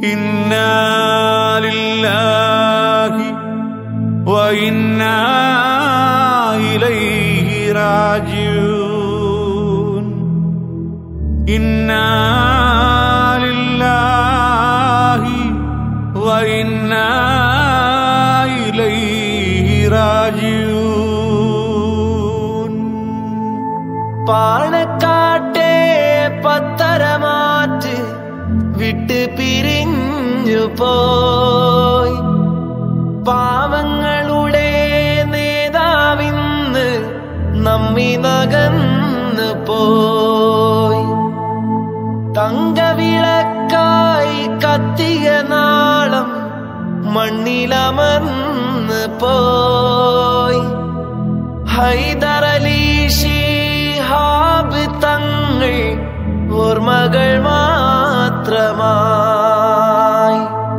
إنا لله وإنا إليه راجعون إنا لله وإنا إليه راجعون പാണക്കാട്ടെ പത്തരമാറ്റ് വിട്ട് പിരിഞ്ഞു പോയി പാവങ്ങളുടെ നേതാവിന്ന് നമ്മി നകന്ന് പോയി തങ്കവിളക്കായി കത്തിയ നാളം മണ്ണിലമർന്ന് പോയി ഹൈദരലി ഷിഹാബ് തങ്ങൾ ഓർമ്മകൾ മാത്രമായി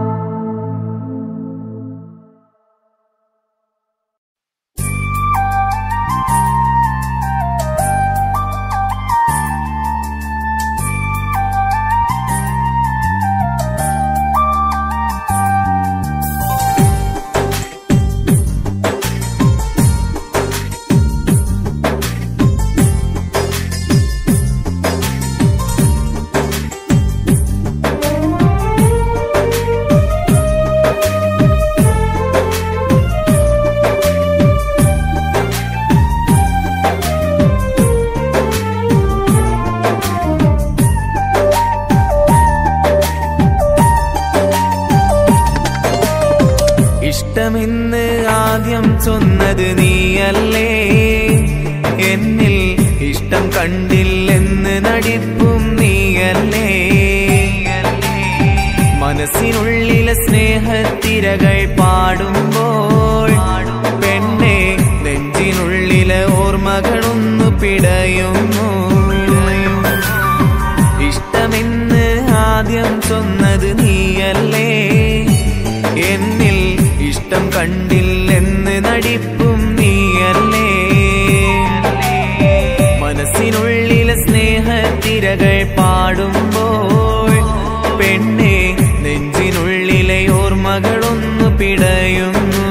ഇഷ്ടമെന്ന് ആദ്യം ചൊന്നത് നീയല്ലേ എന്നിൽ ഇഷ്ടം കണ്ടില്ലെന്ന് നടിപ്പും നീയല്ലേ മനസ്സിനുള്ളിലെ സ്നേഹത്തിരകൾ പാടുമ്പോൾ പെണ്ണെ നെഞ്ചിനുള്ളിലെ ഓർമ്മകളൊന്നു പിടയുന്നു ഇഷ്ടമെന്ന് ആദ്യം ചൊന്നത് നീയല്ലേ എന്നിൽ ഇഷ്ടം കണ്ടില്ലെന്ന് നടിപ്പും നീയല്ലേ മനസ്സിനുള്ളിലെ സ്നേഹത്തിരകൾ പാടുമ്പോൾ പെണ്ണെ നെഞ്ചിനുള്ളിലെ ഓർമ്മകളൊന്നു പിടയുന്നു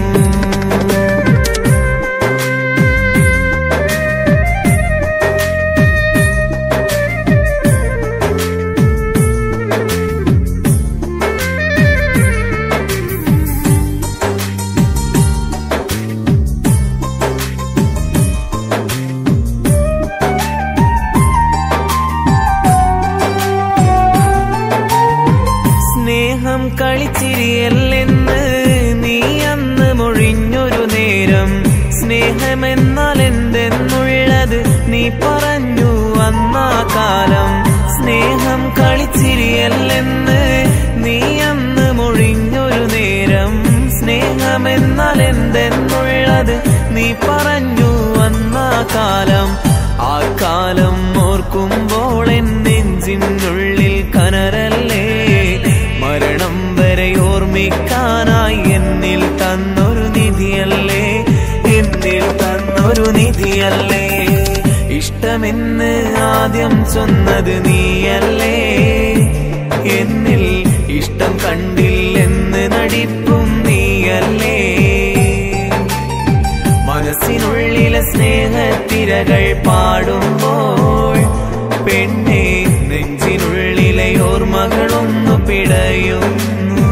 സ്നേഹം കളിച്ചിരിയല്ലെന്ന് നീ അന്ന് മൊഴിഞ്ഞൊരു നേരം സ്നേഹമെന്നാൽ എന്തെന്നുള്ളത് നീ പറഞ്ഞു അന്നാ കാലം സ്നേഹം കളിച്ചിരിയല്ലെന്ന് നീ അന്ന് മൊഴിഞ്ഞൊരു നേരം സ്നേഹമെന്നാൽ എന്തെന്നുള്ളത് നീ പറഞ്ഞു അന്നാ കാലം ആ കാലം ഓർക്കുമ്പോൾ എൻ നെഞ്ചിനുള്ളിൽ കനരല്ലേ മരണം വരെ ഓർമ്മിക്കാനായി എന്നിൽ തന്നൊരു നിധിയല്ലേ എന്നിൽ തന്നൊരു നിധിയല്ലേ ഇഷ്ടമെന്ന് ആദ്യം ചൊന്നത് നീയല്ലേ എന്നിൽ ഇഷ്ടം കണ്ടില്ലെന്ന് നടിപ്പും നീയല്ലേ മനസ്സിനുള്ളിലെ സ്നേഹത്തിരകൾ പാടുമ്പോൾ പെണ്ണെ നെഞ്ചിനുള്ളിലെ ഓർമ്മകളൊന്നു പിടയുന്നു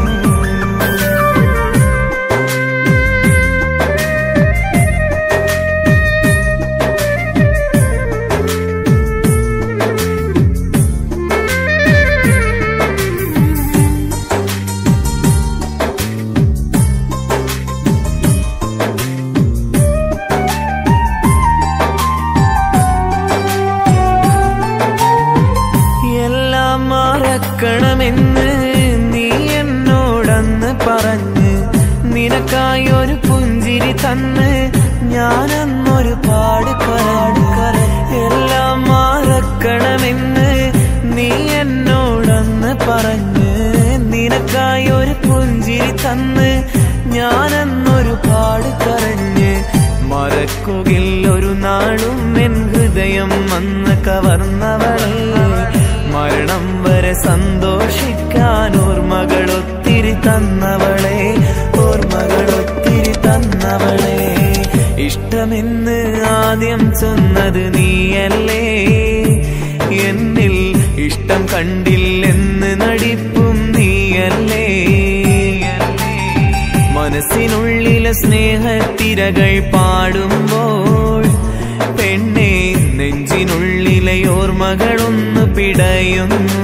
എല്ലാം മറക്കണമെന്ന് നീ എന്നോടന്ന് പറഞ്ഞ് നിനക്കായി ഒരു പുഞ്ചിരി തന്ന് ഞാനന്നൊരു പാട് കരാട് കര എല്ലാം മറക്കണമെന്ന് നീ എന്നോടന്ന് പറഞ്ഞ് നിനക്കായി ഒരു പുഞ്ചിരി തന്ന് ഞാനന്നൊരു പാട് കരഞ്ഞ് മറക്കുകിൽ ഒരു നാളും എൻ ഹൃദയം അന്ന് കവർന്നവളെ മരണം വരെ വരെ സന്തോഷിക്കാൻ ഓർമ്മകൾ ഒത്തിരി തന്നവളെ ഓർമ്മകൾ ഒത്തിരി തന്നവളെ ഇഷ്ടമെന്ന് ആദ്യം ചൊന്നത് നീയല്ലേ എന്നിൽ ഇഷ്ടം കണ്ടില്ലെന്ന് നടിപ്പും നീയല്ലേ മനസ്സിനുള്ളിലെ സ്നേഹത്തിരകൾ പാടുമ്പോൾ പെണ്ണെ നെഞ്ചിനുള്ളിലെ ഓർമ്മകളൊന്ന് പിടയുന്നു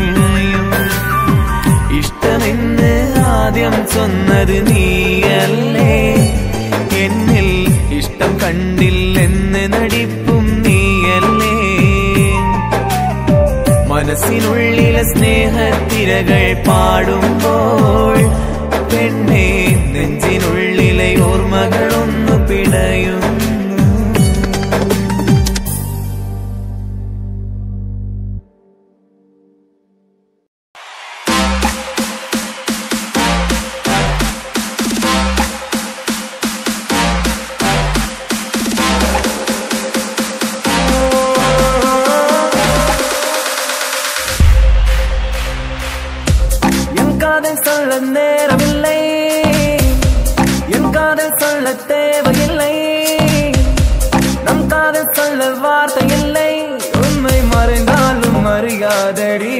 ഇഷ്ടമെന്ന് ആദ്യം ചൊന്നത് നീയല്ലേ എന്നിൽ ഇഷ്ടം കണ്ടില്ലെന്ന് നടിപ്പും നീയല്ലേ മനസ്സിനുള്ളിലെ സ്നേഹത്തിരകൾ പാടുമ്പോൾ പെണ്ണെ നെഞ്ചിനുള്ളിലെ ഓർമ്മകളൊന്നു പിടയുന്നു என் காதல் சொல்ல நேரமில்லை என் காதல் சொல்ல தேவையில்லை நம் காதல் சொல்ல வார்த்தை இல்லை உண்மை மறைந்தாலும் அறியாதடி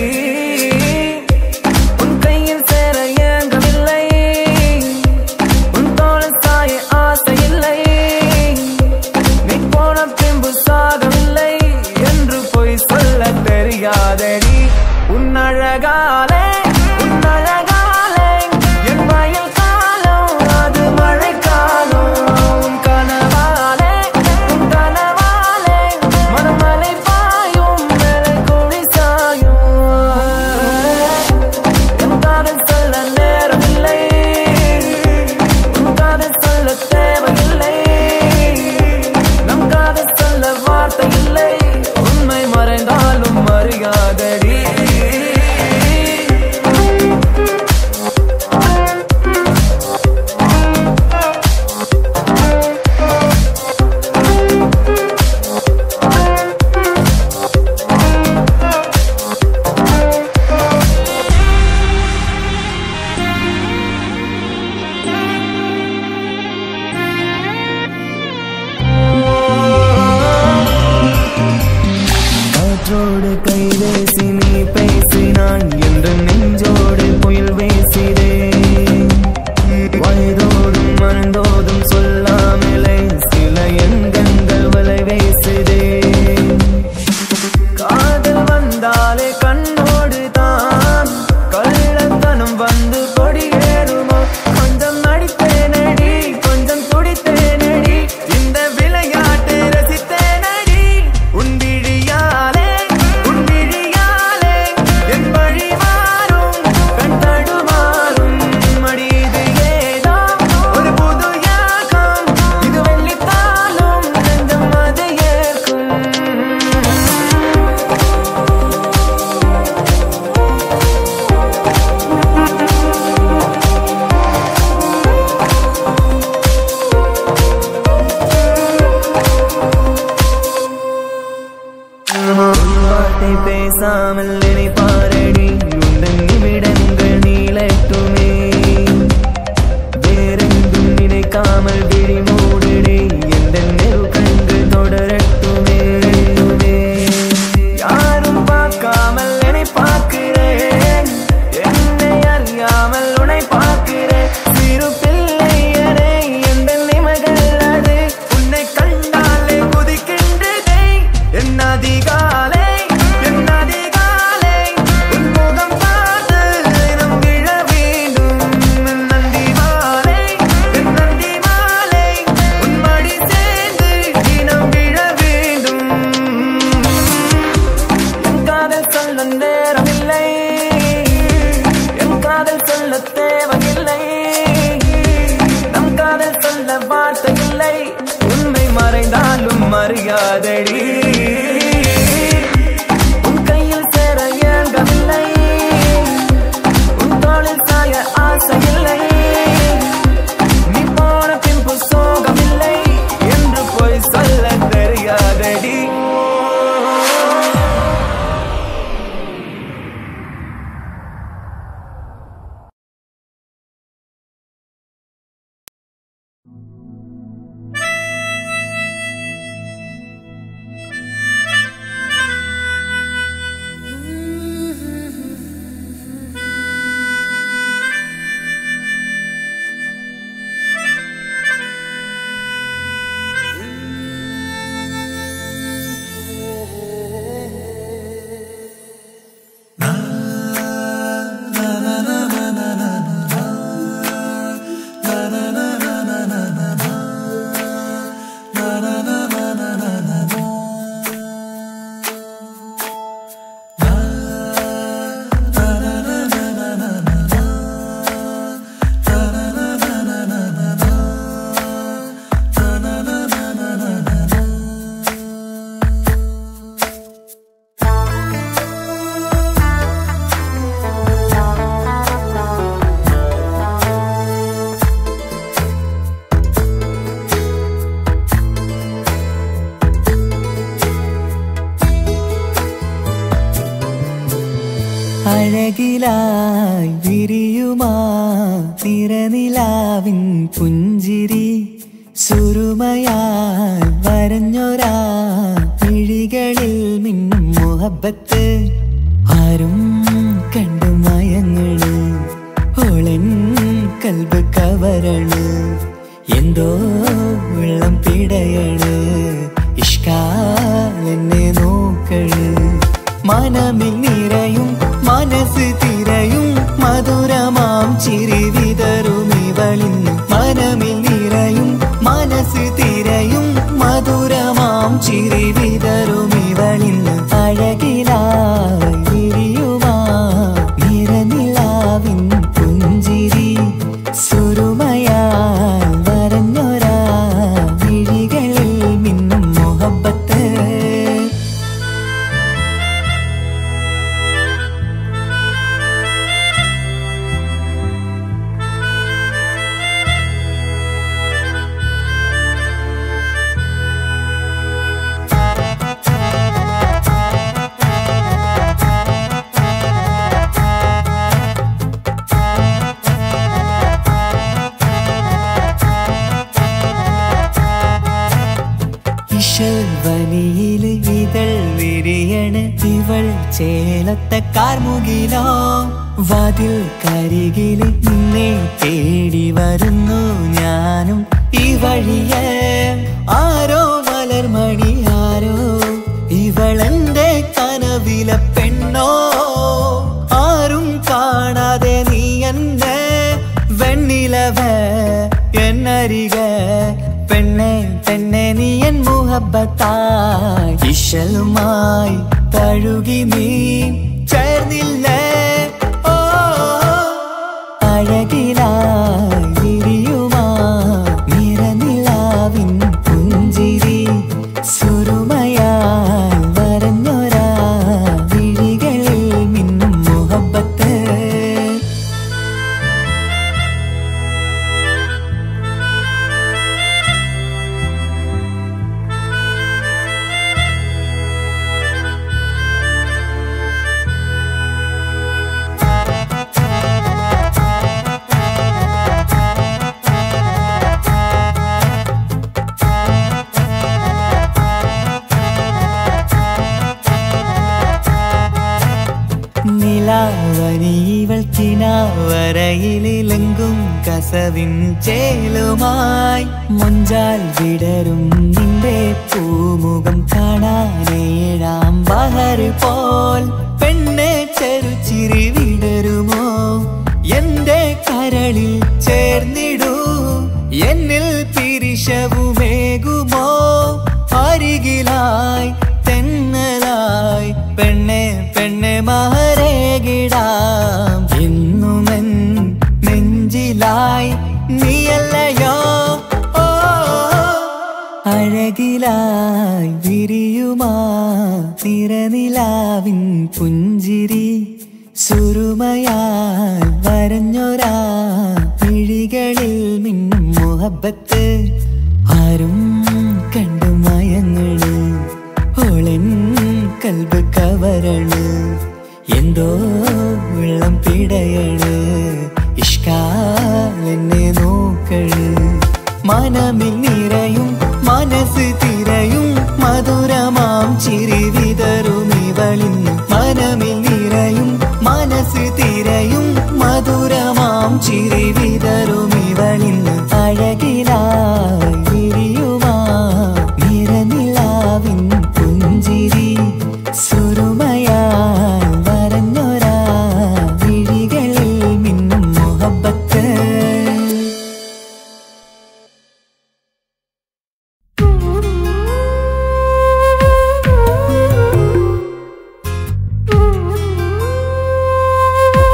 உன் கையில் சேர ஏங்கவில்லை உன் தோளில் சாய ஆசை இல்லை நீ போன பின்பு சாகவில்லை என்று பொய் சொல்ல தெரியாதடி உன் அழகாலே உன் அழகாலே என் வயல் காலம் அது மழைக்காலம் உன் கனவாலே உன் கனவாலே மனமலை பாயும் மேலே குழி சாயும் என் காதல் சொல்ல நேரமில்லை உன் காதல் சொல்ல தேவையில்லை நம் காதல் சொல்ல வார்த்தை இல்லை உண்மை மறைந்தாலும் மறியாதடி காற்றோடு கை பேசி நீ பேசினான் என்று நெஞ்சோடு புயல் பேசிதே வயதோடும் மறந்தோதும் சொல்லாமலே சில எங்கங்கள் வலை பேசுதே காதல் வந்தாலே கண்ணோடு தான் கள்ளத்தனம் வந்து கொடியேறுமோ கொஞ்சம் நடித்தேனடி கொஞ்சம் துடித்தேனடி இந்த விளையாட்டு ரசித்தேனடி உன் விழியாலே உன் விழியாலே என் வழி மாறும் கண் தடுமாறும் மடி இது ஏதோ ஒரு புது யாகம் இது வெள்ளித்தாலும் நெஞ்சம் அதை ஏற்கும் வார்த்தை பேசாமல் என்னை பாரடி உந்தன் நிமிடங்கள் நீளட்டுமே வேறெங்கும் நினைக்காமல் விழி மூடடி எந்த நெரு கண்கள் தொடரட்டுமே யாரும் பார்க்காமல் என்னை பார்க்கிறேன் என்னை அறியாமல் உன்னை பார்க்கிறேன் சிறு பிள்ளை எனை எந்த நிமைகள் அது உன்னை கண்டாலே குதிக்கின்றதே என் அதிகாலை என் அதிகாலை உன் முகம் பார்த்து தினம் விழ வேண்டும் என் நந்தி மாலை என் நந்தி மாலை உன் மடி சேர்ந்து தினம் விழ வேண்டும் என் காதல் சொல்ல நேரமில்லை என் காதல் சொல்ல தேவையில்லை நம் காதல் சொல்ல வார்த்தை இல்லை உண்மை மறைந்தாலும் மரியாதடி உன் கையில் சேர ஏங்கவில்லை உன் தோளில் சாய ஆசை இல்லை நீ போன பின்பு சோகமில்லை என்று போய் சொல்ல தெரியாதடி അഴകിലായി വിരിയുമാ തിരനിലാവിൻ പുഞ്ചിരി സുരുമയാൽ വരഞ്ഞൊരാ വിഴികളിൽ മിന്നും മുഹബത്ത് ആരും കണ്ടു മയങ്ങള് ഓളൻ കൽബ് കവരണ് എന്തോ വെള്ളം പിടയണ് ഇഷ്കാൽ എന്നെ നോക്കള് മനമിൽ നിറയും മനസ്സ് തിരയും മധുരമാം ചിരി വിതറും ഇവളിന്ന് മനമിൽ നിറയും മനസ്സ് തിരയും മധുരമാം ചിരി വിതറും ഇവളിന്ന് അഴകിലായി വിരിയുമാ നിറനിലാവിൻ പുഞ്ചിരി സുരുമയാൽ വരഞ്ഞൊരാ വിഴികളിൽ മിന്നും മുഹബത്ത് ഇഷൽവനിയിൽ ഇതൾ വിരിയണ് ഇവൾ ചേലത്തെ കാർമുകിലോ വാതിൽ കരികില് നിന്നെ തേടി വരുന്നു ഞാനും ഈ വഴിയെ ആരോ മലർമണി ആരോ ഇവളെന്റെ കനവിലെ പെണ്ണോ ആരും കാണാതെ നീ എന്നെ വെണ്ണിലവ എന്നരിക പെണ്ണെ പെണ്ണെ നീ എൻ മുഹബത്തായി ഇശലുമായി തഴുകി നീ ചേർന്നില്ലേ ഓ അഴകിലായി വിരിയുമാ നിറനിലാവിൻ പുഞ്ചിരി സുരുമയാൽ വരഞ്ഞൊരാ വിഴികളിൽ മിന്നും മുഹബത്ത് നിലാവനീവൾ കിനാവരയിലെങ്കും കസവിൻ ചേലുമായി മൊഞ്ചാൽ വിടരും നിന്റെ പൂമുഖം കാണാനേഴാം ബഹർ പോൽ പെണ്ണെ ചെറുചിരി വിടരുമോ എന്റെ കരളിൽ ചേർന്നിടൂ എന്നിൽ പിരിശവുമേകുമോ അരികിലായി തെന്നലായി പെണ്ണെ പെണ്ണെ മഹരേകിടാം എന്നുമെൻ നെഞ്ചിലായി നീയല്ലയോ ഓ അഴകിലായി വിരിയുമാ തിരനിലാവിൻ പുഞ്ചിരി സുരുമയാൽ വരഞ്ഞൊരാ വിഴികളിൽ മിന്നും മുഹബത്ത് ആരും കണ്ടു മയങ്ങള് ഓളൻ കൽബ് കവരണ് എന്തോ വെള്ളം പിടയണ് ഇഷ്കാൽ എന്നെ നോക്കള് മനമിൽ നിറയും മനസ്സ് തിരയും മധുരമാം ചിരി വിതറും ഇവളിന്ന് മനമിൽ നിറയും മനസ്സ് തിരയും മധുരമാം ചിരി വിതറും ഇവളിന്ന് അഴകിലായി വിരിയുമാ നിറനിലാവിൻ പുഞ്ചിരി സുരുമയാൽ വരഞ്ഞൊരാ വിഴികളിൽ മിന്നും മുഹബത്ത് Thank you.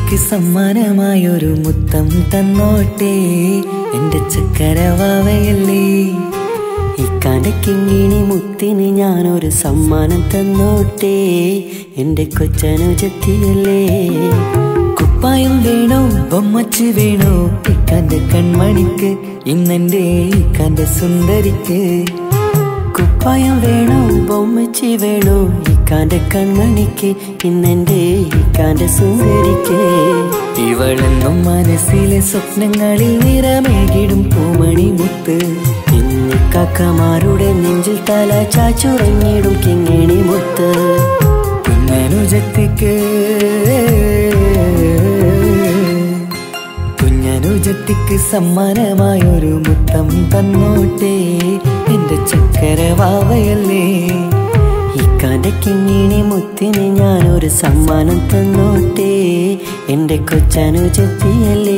അനുജത്തിക്ക് സമ്മാനമായൊരു മുത്തം തന്നോട്ടെ എന്റെ ചക്കരവാവയല്ലേ ഈ കടക്കിങ്ങിണി മുത്തിന് ഞാനൊരു സമ്മാനം തന്നോട്ടെ എന്റെ കൊച്ചനുജത്തിയല്ലേ കുപ്പായം വേണോ ബൊമ്മച്ച് വേണോ ഇക്കാന്റെ കൺമണിക്ക് ഇന്നെന്റെ ഇക്കാന്റെ സുന്ദരിക്ക് കുപ്പായം വേണോ ബൊമ്മച്ചി വേണോ ഇക്കാന്റെ കൺമണിക്ക് ഇന്നെന്റെ ഇക്കാന്റെ സുന്ദരിക്ക് ഇവളെന്നും മനസ്സിലെ സ്വപ്നങ്ങളിൽ നിറമേകിടും പൂമണി മുത്ത് ഇന്ന് കാക്കമാരുടെ നെഞ്ചിൽ തല ചാച്ചുറങ്ങിടും കിങ്ങിണി മുത്ത് കുഞ്ഞനുജത്തിക്ക് കുഞ്ഞനുജത്തിക്ക് സമ്മാനമായൊരു മുത്തം തന്നോട്ടെ എന്റെ ചക്കരവാവയല്ലേ ഈ കടക്കിങ്ങിണി മുത്തിന് ഞാനൊരു സമ്മാനം തന്നോട്ടെ എന്റെ കൊച്ചനുജത്തിയല്ലേ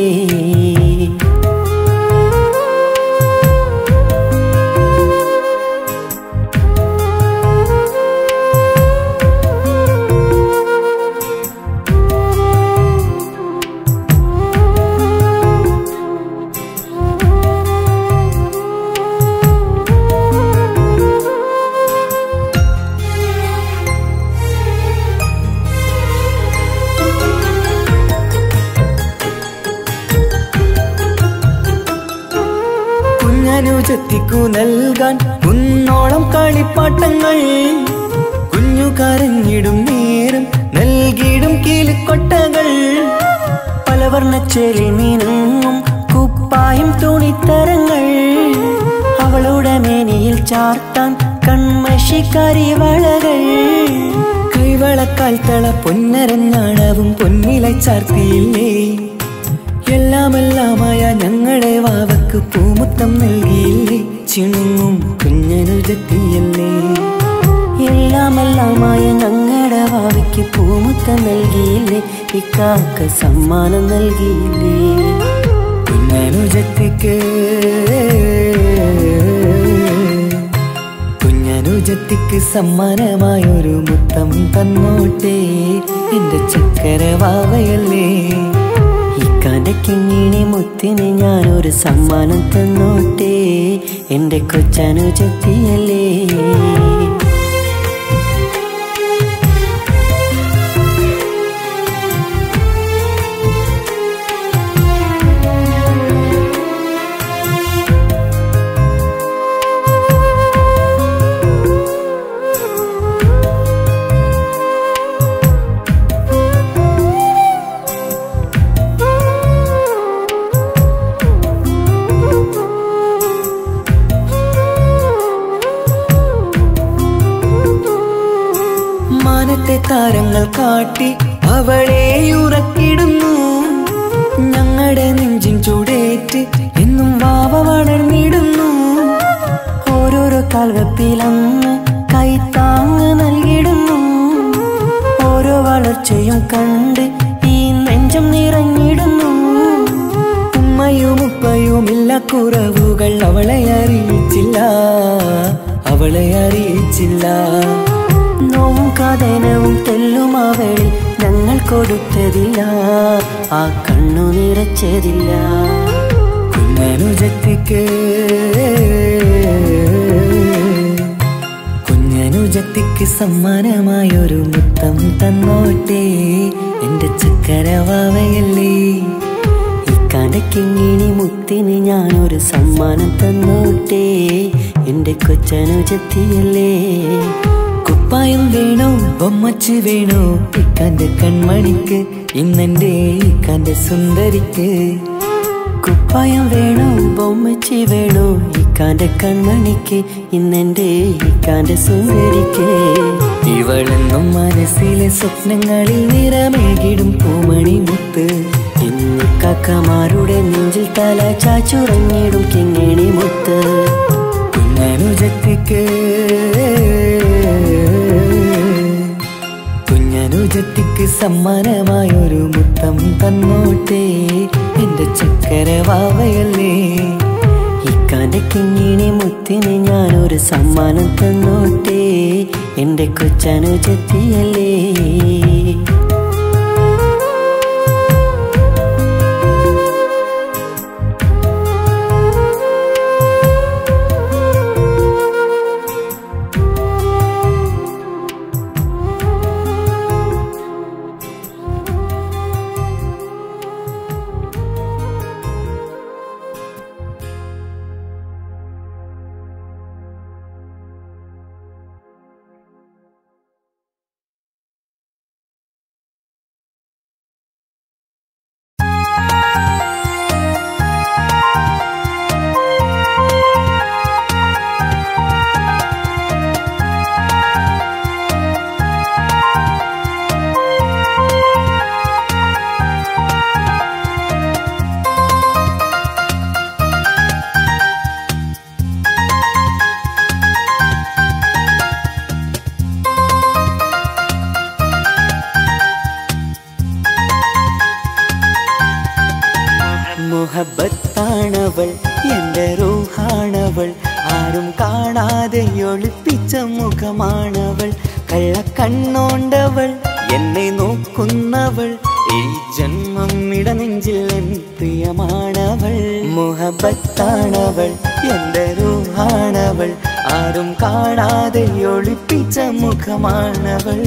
കുഞ്ഞനുജത്തിക്കു നൽകാൻ കുന്നോളം കളിപ്പാട്ടങ്ങൾ കുഞ്ഞു കരഞ്ഞിടും നേരം നൽകിയിടും കീലിക്കൊട്ടകൾ പലവർണ്ണച്ചേലി മീനും കുപ്പായും തുണിത്തരങ്ങൾ അവളുടെ മേനിയിൽ ചാർത്താൻ കൺമഷി കരിവളകൾ കൈവളക്കാൽ തള പൊന്നരഞ്ഞാണവും പൊന്നില ചാർത്തിയില്ലേ എല്ലാമെല്ലാമായ ഞങ്ങളുടെ വാവക്ക് പൂമുത്തം നൽകിയില്ലേ ചിണുങ്ങും കുഞ്ഞനുജത്തിയല്ലേ എല്ലാമെല്ലാമായ ഞങ്ങളുടെ വാവയ്ക്ക് പൂമുത്തം നൽകിയില്ലേ ഇക്കാക്ക് സമ്മാനം നൽകിയില്ലേ കുഞ്ഞനുജത്തിക്ക് കുഞ്ഞനുജത്തിക്ക് സമ്മാനമായൊരു മുത്തം തന്നോട്ടെ എന്റെ ചക്കരവാവയല്ലേ ഈ കടക്കിങ്ങിണി മുത്തിന് ഞാനൊരു സമ്മാനം തന്നോട്ടെ എന്റെ കൊച്ചനുജത്തിയല്ലേ മാനത്തെ താരങ്ങൾ കാട്ടി അവളെ ഉറക്കിടുന്നു ഞങ്ങളുടെ നെഞ്ചിൻ ചൂടേറ്റ് എന്നും വാവ വളർന്നിടുന്നു ഓരോരോ കാൽവെപ്പിലന്ന് കൈത്താങ്ങ് നൽകിടുന്നു ഓരോ വളർച്ചയും കണ്ട് ഈ നെഞ്ചം നിറഞ്ഞിടുന്നു ഉമ്മയും ഉപ്പയുമില്ല കുറവുകൾ അവളെ അറിയിച്ചില്ല അവളെ അറിയിച്ചില്ല നോവും കഥനവും തെല്ലും അവളിൽ ഞങ്ങൾ കൊടുത്തതില്ല ആ കണ്ണു നിറച്ചതില്ല കുഞ്ഞനുജത്തിക്ക് കുഞ്ഞനുജത്തിക്ക് സമ്മാനമായൊരു മുത്തം തന്നോട്ടെ എന്റെ ചക്കരവാവയല്ലേ ഈ കടക്കിങ്ങിണി മുത്തിന് ഞാനൊരു സമ്മാനം തന്നോട്ടെ എന്റെ കൊച്ചനുജത്തിയല്ലേ കുപ്പായം വേണോ ബൊമ്മച്ച് വേണോ ഇക്കാന്റെ കൺമണിക്ക് ഇന്നെന്റെ ഇക്കാന്റെ സുന്ദരിക്ക് കുപ്പായം വേണോ ബൊമ്മച്ചി വേണോ ഇക്കാന്റെ കൺമണിക്ക് ഇന്നെന്റെ ഇക്കാന്റെ സുന്ദരിക്ക് ഇവളെന്നും മനസ്സിലെ സ്വപ്നങ്ങളിൽ നിറമേകിടും പൂമണി മുത്ത് ഇന്ന് കാക്കമാരുടെ നെഞ്ചിൽ തല ചാച്ചുറങ്ങിടും കിങ്ങിണി മുത്ത് കുഞ്ഞനുജത്തിക്ക് കുഞ്ഞനുജത്തിക്ക് സമ്മാനമായൊരു മുത്തം തന്നോട്ടെ എന്റെ ചക്കരവാവയല്ലേ ഇക്കാന്റെ കിങ്ങിണി മുത്തിന് ഞാനൊരു സമ്മാനം തന്നോട്ടെ എന്റെ കൊച്ചനുജത്തിയല്ലേ എന്റെ റൂഹാണവൾ ആരും കാണാതെ ഒളിപ്പിച്ച മുഖമാണവൾ കള്ളക്കണ്ണോണ്ടവൾ എന്നെ നോക്കുന്നവൾ ഈ ജന്മം ഇടനെഞ്ചിൽ എൻ പ്രിയമാണവൾ മുഹബത്താണവൾ എന്റെ റൂഹാണവൾ ആരും കാണാതെ ഒളിപ്പിച്ച മുഖമാണവൾ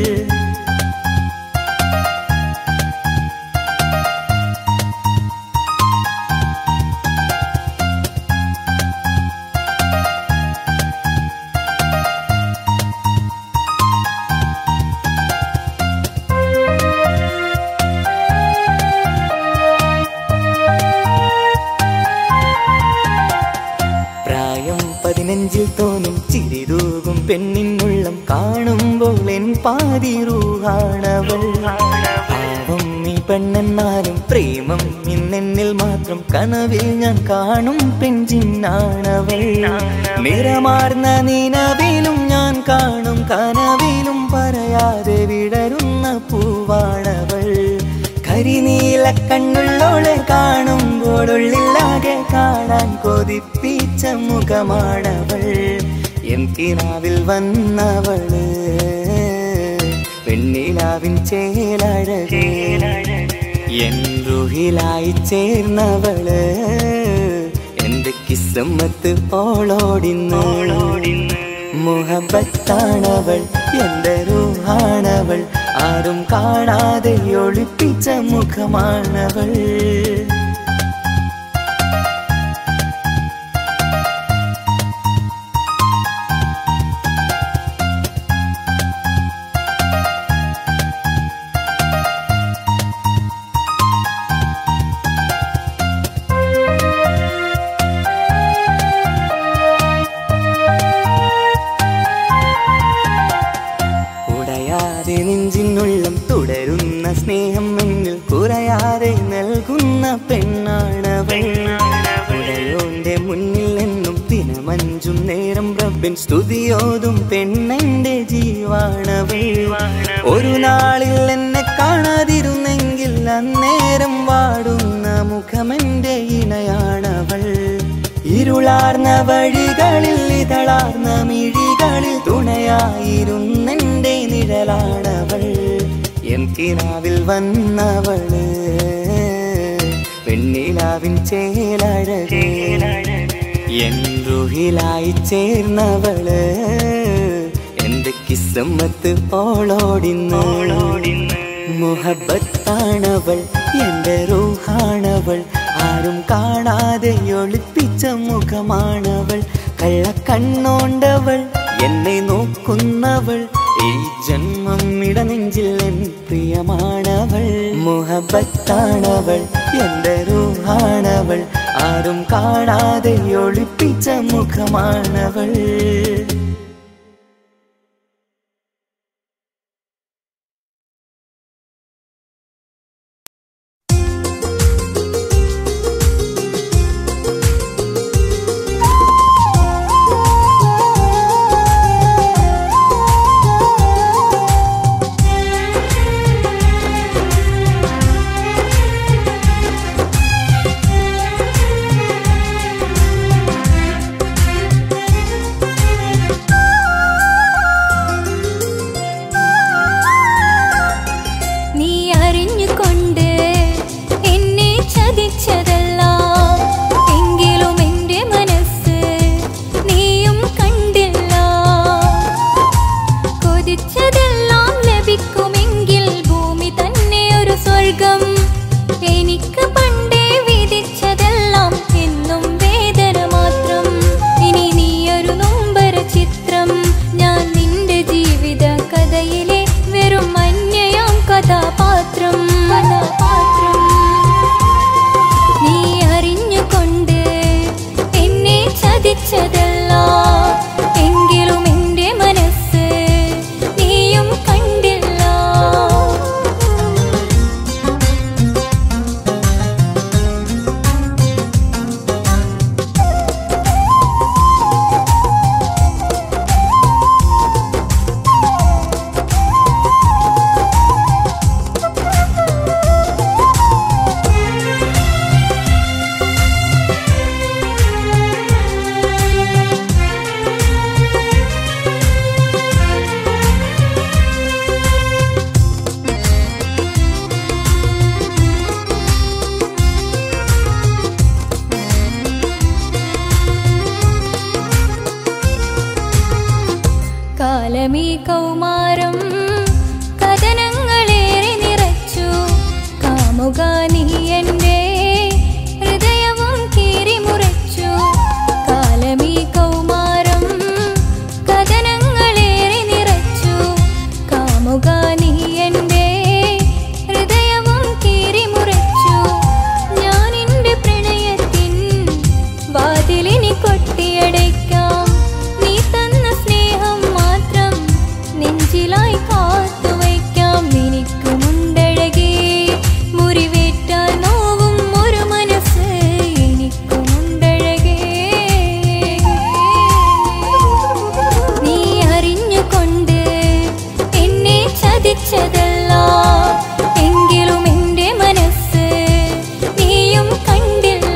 പ്രായം പതിനഞ്ചിൽ തോന്നും ചിരിതൂകും പെണ്ണിനുള്ളം കാണുമ്പോൾ എൻ പാതി റൂഹാണവൾ പാവം നീ പെണ്ണെന്നാലും പ്രേമം ഇന്നെന്നിൽ മാത്രം കനവിൽ ഞാൻ കാണും പെഞ്ചിന്നാണവൾ നിറമാർന്ന നിലവിലും ഞാൻ കാണും കനവിലും പറയാതെ വിടരുന്ന പൂവാണവൾ കരിനീല കണ്ണുള്ളോളെ കാണുമ്പോഴുള്ളില്ലാകെ കാണാൻ കൊതിപ്പിച്ച മുഖമാണവൾ എൻ കിനാവിൽ വന്നവള് പെണ്ണിലാവിൻ ചേലഴകേ എൻ റുഹിലായി ചേർന്നവള് എന്റെ കിസ്സമ്മത്ത് ഓളോടിന്നോളോടിന്ന് മുഹബത്താണവൾ എന്റെ റൂഹാണവൾ ആരും കാണാതെ ഒളിപ്പിച്ച മുഖമാണവൾ ഉടയാതെ നെഞ്ചിനുള്ളം തുടരുന്ന സ്നേഹം എന്നിൽ കുറയാതെ നൽകുന്ന പെണ്ണാണവൾ ഉടയോന്റെ മുന്നിൽ നിന്നും ദിനമഞ്ചും നേരം റബ്ബിൻ സ്തുതിയോതും പെണ്ണെന്റെ ജീവാണവൾ ഒരു നാളിൽ എന്നെ കാണാതിരുന്നെങ്കിൽ അന്നേരം വാടുന്ന മുഖമെന്റെ ഇണയാണവൾ ഇരുളാർന്ന വഴികളിൽ ഇതളാർന്ന മിഴികളിൽ തുണയായിരുന്നെന്റെ നിഴലാണവൾ എൻ കിനാവിൽ വന്നവള് പെണ്ണിലാവിൻ ചേലഴകേ എൻ റുഹിലായി ചേർന്നവള് എന്റെ കിസ്സമ്മത്ത് ഓളോടിന്നോളോടിന്ന് മുഹബത്താണവൾ എന്റെ റൂഹാണവൾ ആരും കാണാതെ ഒളിപ്പിച്ച മുഖമാണവൾ കള്ളക്കണ്ണോണ്ടവൾ എന്നെ നോക്കുന്നവൾ ഈ ജന്മം ഇടനെഞ്ചിൽ എൻ പ്രിയമാണവൾ മുഹബത്താണവൾ എന്റെ റൂഹാണവൾ ആരും കാണാതെ ഒളിപ്പിച്ച മുഖമാണവൾ കാലമീ കൗമാരം കഥനങ്ങളേറെ നിറച്ചു കാമുക നീ എൻ്റെ ഹൃദയവും കീറിമുറിച്ചു കാലമീ കൗമാരം കഥനങ്ങളേറെ നിറച്ചു കാമുക നീ എൻ്റെ ഹൃദയവും കീറിമുറിച്ചു ഞാൻ എൻ്റെ പ്രണയത്തിൻ വാതിലിനി കൊട്ടിയടയ്ക്കാം നീ തന്ന സ്നേഹം മാത്രം നെഞ്ചിലായി കാത്തുവയ്ക്കാം എനിക്കുമുണ്ടഴകേ മുറിവേറ്റാൽ നോവും ഒരു മനസ്സ് എനിക്കുമുണ്ടഴകേ നീ അറിഞ്ഞുകൊണ്ട് എന്നെ ചതിച്ചതല്ല എങ്കിലും എൻ്റെ മനസ്സ് നീയും കണ്ടില്ല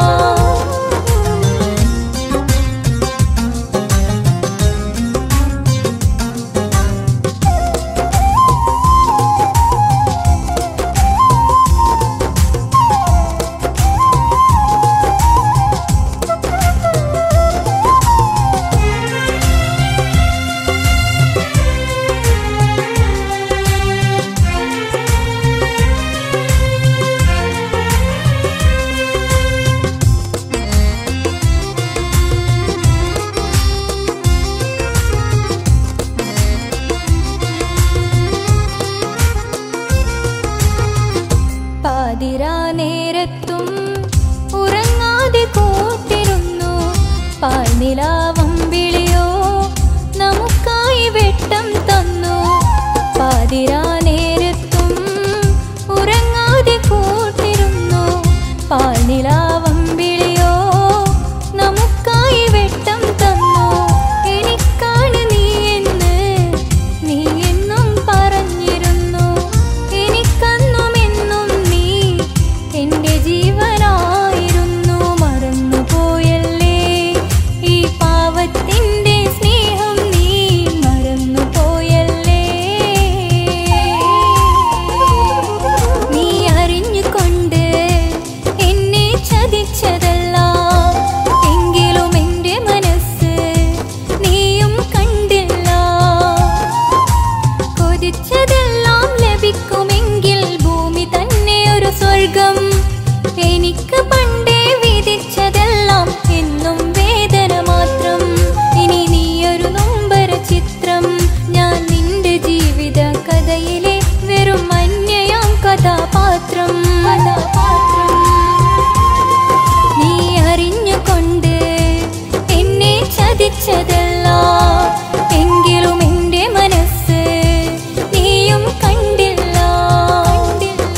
പാതിരാ നേരത്തും ഉറങ്ങാതെ കൂട്ടിരുന്നു പാൽനിലാവം വിളിയോ നമുക്കായി വെട്ടം തന്നു പാതിരാ നേരത്തും ഉറങ്ങാതെ കൂട്ടിരുന്നു പാൽനിലാവം വിളിയോ നമുക്കായി വെട്ടം തന്നു എനിക്കാണ് നീ എന്ന് നീ എന്നും പറഞ്ഞിരുന്നു എനിക്കന്നും എന്നും നീ എന്റെ ജീവനായിരുന്നു മറന്നുപോയല്ലേ ഈ പാവത്തിന്റെ സ്നേഹം നീ മറന്നുപോയല്ലേ നീ അറിഞ്ഞുകൊണ്ട് എന്നെ ചതിച്ചതല്ല എങ്കിലും എന്റെ മനസ്സ് നീയും കണ്ടില്ല കൊതിച്ചതെല്ലാം ലഭിക്കുമെങ്കിൽ ഭൂമി തന്നെ ഒരു സ്വർഗം എനിക്ക് പണ്ടേ വിധിച്ചതെല്ലാം എന്നും വേദന മാത്രം ഇനി നീയൊരു നൊമ്പര ചിത്രം ഞാൻ നിന്റെ ജീവിത കഥയിലെ വെറും അന്യയാം കഥാപാത്രം കഥാപാത്രം നീ അറിഞ്ഞുകൊണ്ട് എന്നെ ചതിച്ചതല്ല എങ്കിലും എൻ്റെ മനസ്സ് നീയും കണ്ടില്ല കണ്ടില്ല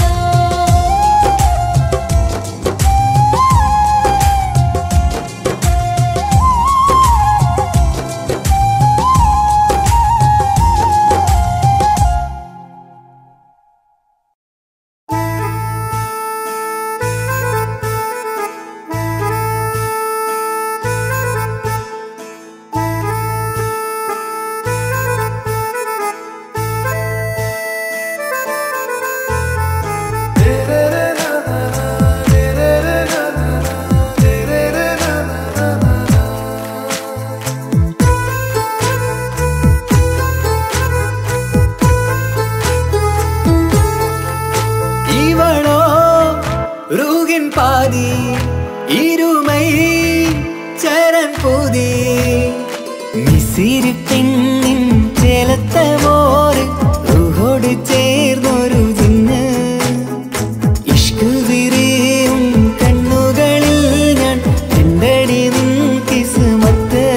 இவளோ ரூகின் பாதி இருமை சரண் பூதி മിസിരി പെണ്ണിൻ ചേലത്ത മോര് റൂഹോട് ചേർന്നൊരു ജിന്ന് ഇഷ്ക് വിരിയും കണ്ണുകളിൽ ഞാൻ കണ്ടടി നിൻ കിസ്മത്ത്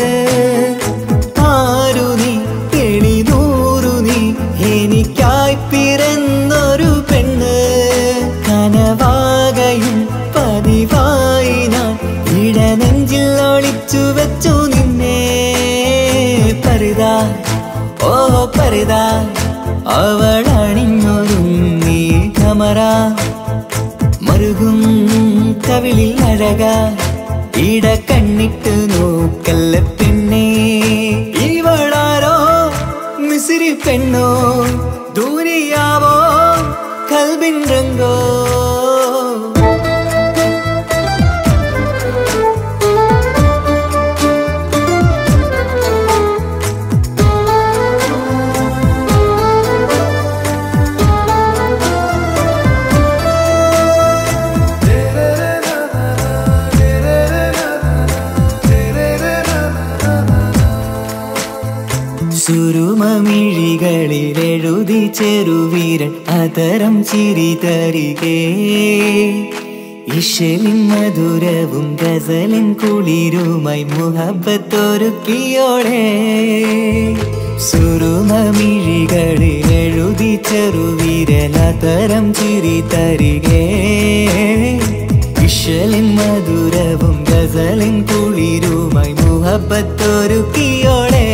ആരു നീ എളിനൂറു നീ എനിക്കായി പിറന്നൊരു പെണ്ണ് കനവാകയും പതിവായി ഞാൻ ഇടനെഞ്ചിൽ ഒളിച്ചു വെച്ചു നിന്നെ പരിതാ ഓ പരിതാ അവളണിഞ്ഞൊരുങ്ങി കമറ മറുകും കവിളിൽ അഴക ഇട കണ്ണിട്ട് നോക്കല്ല പെണ്ണേ ഇവളാരോ മിസിരി പെണ്ണോ ദൂരിയാവോ കൽബിൻ രംഗോ ആ സുരുമമിഴികളിൽ എഴുതി ചെറുവീരൻ അതരം ചിരി തരികേ ഇഷലിൻ മധുരവും ഗസലിൻ കുളിരുമായി മുഹബത്തൊരുക്കിയോടെ സുരുമമിഴികളിൽ എഴുതി ചെറുവിരലതരം ചിരി തരികേ ഇഷലിൻ മധുരവും ഗസലിൻ കുളിരുമായി മുഹബത്തൊരുക്കിയോടെ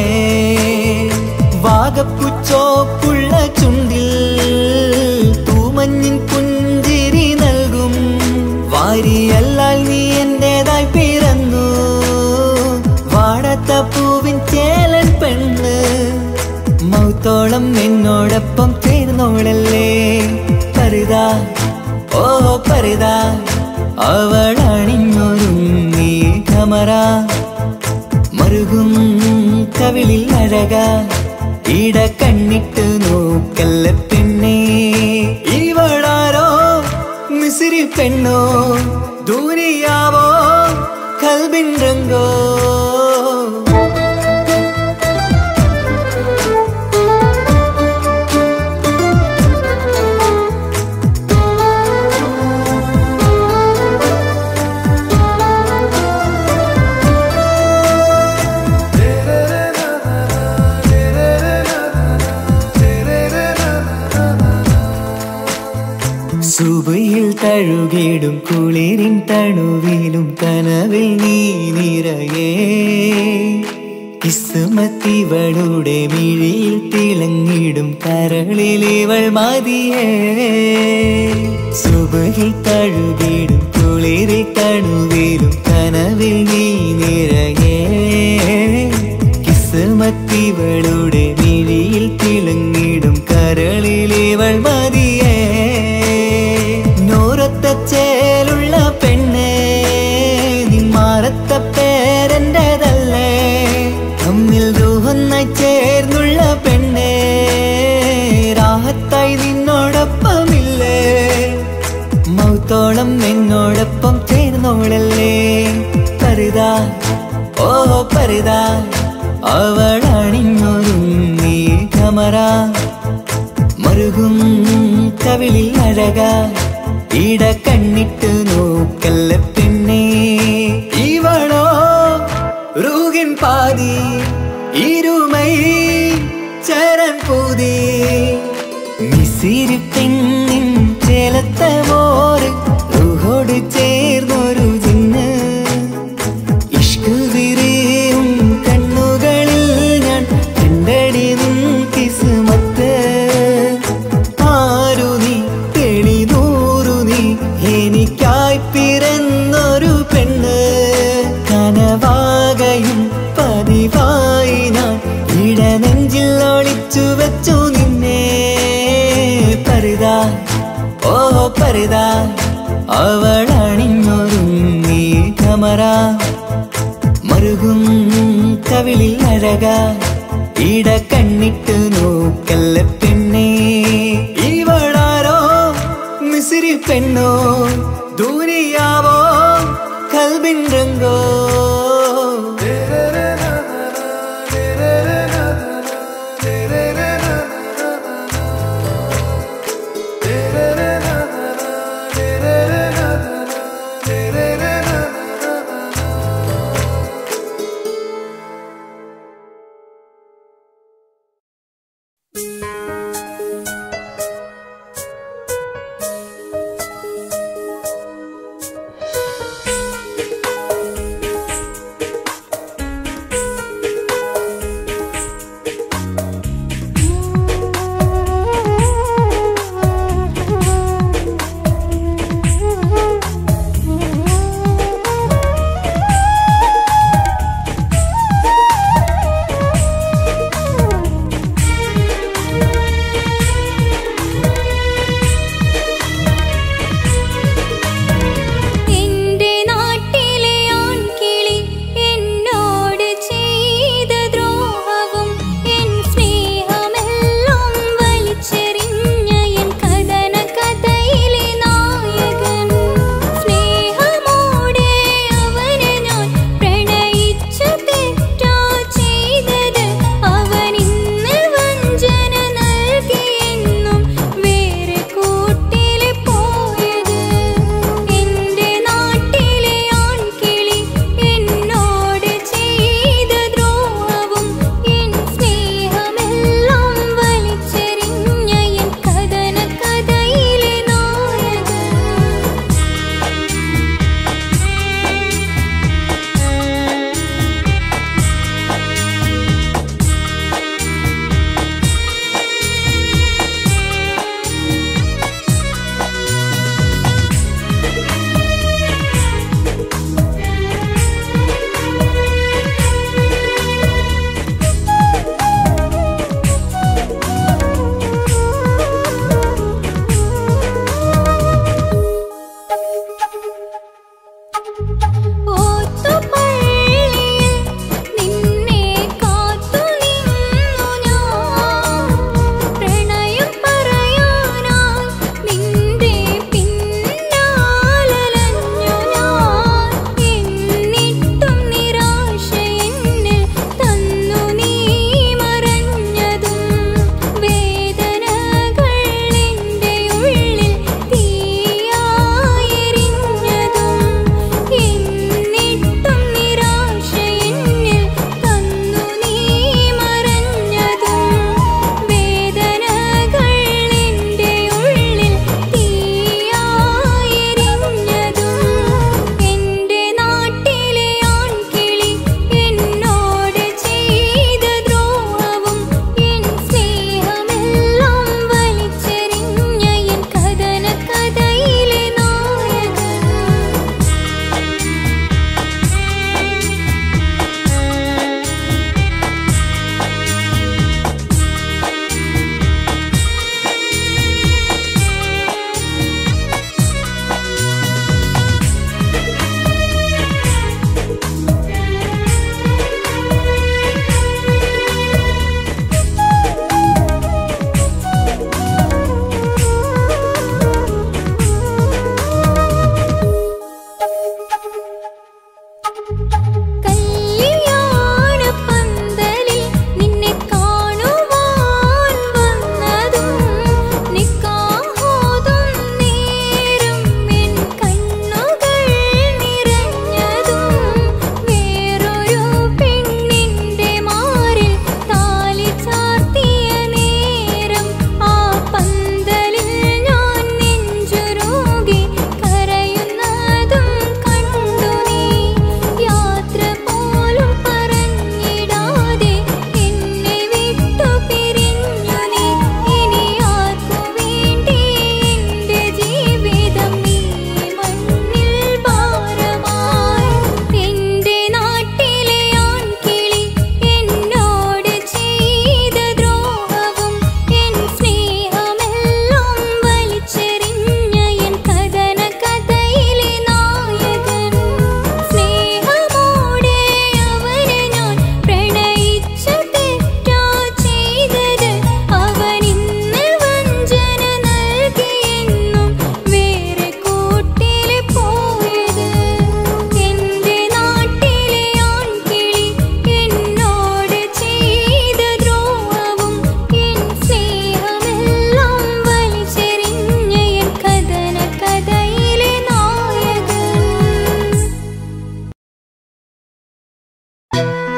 വാഗപ്പുച്ചോപ്പുള്ള ചുണ്ടിൽ തൂമഞ്ഞിൻ പുഞ്ചിരി നൽകും വാരിയല്ലാൽ നീ എന്റേതായി പിറന്നു വാടത്ത പൂവിൻ ചേലൻ പെണ്ണ് മൗത്തോളം എന്നോടൊപ്പം ചേർന്നോളല്ലേ പരിതാ ഓ പരിതാ അവളണിഞ്ഞൊരുങ്ങി കമറ മറുകും കവിളിൽ അഴക ഇട കണ്ണിട്ട് നോക്കല്ല പെണ്ണേ ഇവളാരോ മിസിരി പെണ്ണോ ദൂരിയാവോ കൽബിൻ രംഗോ സുബയിൽ തഴുകിടും കുളിരിൻ തണുവിലും കനവിൽ നീ നിറയേ കിസ്മത്തിവളുടെ മിഴിയിൽ തിളങ്ങിടും കരളിൽ ഇവൾ മതിയേ സുബയിൽ തഴുകിടും കുളിരിൽ തണുവിലും കനവിൽ നീ നിറയേ കിസ്മത്തിവളുടെ മിഴിയിൽ തിളങ്ങിടും കരളിൽ ഇവൾ മതിയേ നൂറത്ത ചേലുള്ള പെണ്ണ് നിന്മാറത്ത പേരെൻ്റെതല്ലേ തമ്മിൽ രൂഹൊന്നായി ചേർന്നുള്ള പെണ്ണ് രാഹത്തായി നിന്നോടൊപ്പമില്ലേ മൗത്തോളം എന്നോടൊപ്പം ചേർന്നോളല്ലേ പരിതാ ഓ പരിതാ അവളണിഞ്ഞൊരുങ്ങി കമറ മറുകും കവിളിൽ അഴക ഇട കണ്ണിട്ട് നോക്കല്ല പെണ്ണേ ഇവളോ റൂകിൻ പാതി ഇരുമൈ ചരൻ പൂതി മിസിരി പെണ്ണിൻ ചേലത്ത മോറ് റൂഹോട് ചേർന്നൊരു ജിന്ന് ഇഷ്ക് വിരിയും കണ്ണുകളിൽ ഞാൻ കണ്ടടി നിൻ കിസ്മത്ത് ആരു നീ തെളിനൂറു നീ എനിക്കായി പിറന്നൊരു പെണ്ണ് കനവാകയും പതിവായി ഞാൻ ഇടനെഞ്ചിൽ ഒളിച്ചു വെച്ചു നിന്നെ പരിതാ ഓ പരിതാ അവളണിഞ്ഞൊരുങ്ങി കമറ മറുകും കവിളിൽ അഴക ഇട കണ്ണിട്ട് നോക്കല്ല പെണ്ണേ ഇവളാരോ മിസിരി പെണ്ണോ ദൂരിയാവോ കൽബിൻ രംഗോ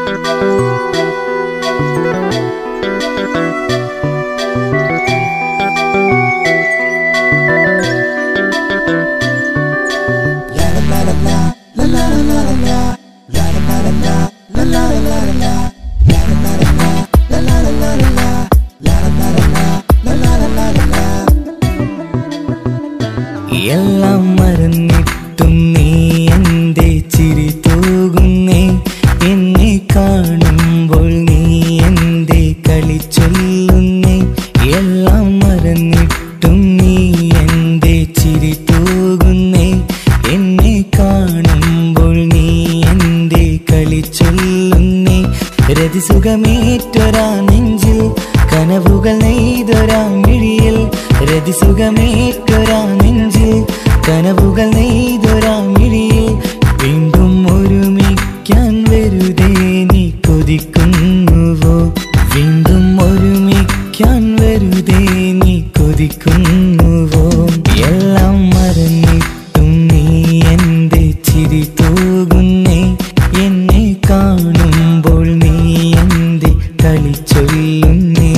എല്ലാം മറന്നിട്ടും നീ എന്റെ ചിരി തൂകുന്നേ എന്നെ കാണുമ്പോൾ നീ എന്റെ കളി ചൊല്ലുന്നേ എല്ലാം മറന്നിട്ടും നീ എന്റെ ചിരി തൂകുന്നേ എന്നെ കാണുമ്പോൾ നീ എന്റെ കളി ചൊല്ലുന്നേ രതിസുഖമേറ്റൊരാ നെഞ്ചിൽ കനവുകൾ നെയ്തൊരാ മിഴിയിൽ രതിസുഖമേറ്റൊരാ നെഞ്ചിൽ കനവുകൾ നെയ്തൊരാ മിഴിയിൽ വീണ്ടും ഒരുമിക്കാൻ വെറുതെ നീ കൊതിക്കുന്നുവോ വീണ്ടും ഒരുമിക്കാൻ വെറുതെ നീ കൊതിക്കുന്നുവോ എല്ലാം മറന്നിട്ടും നീ എന്റെ ചിരി തൂകുന്നേ എന്നെ കാണുമ്പോൾ നീ എന്റെ കളി ചൊല്ലുന്നേ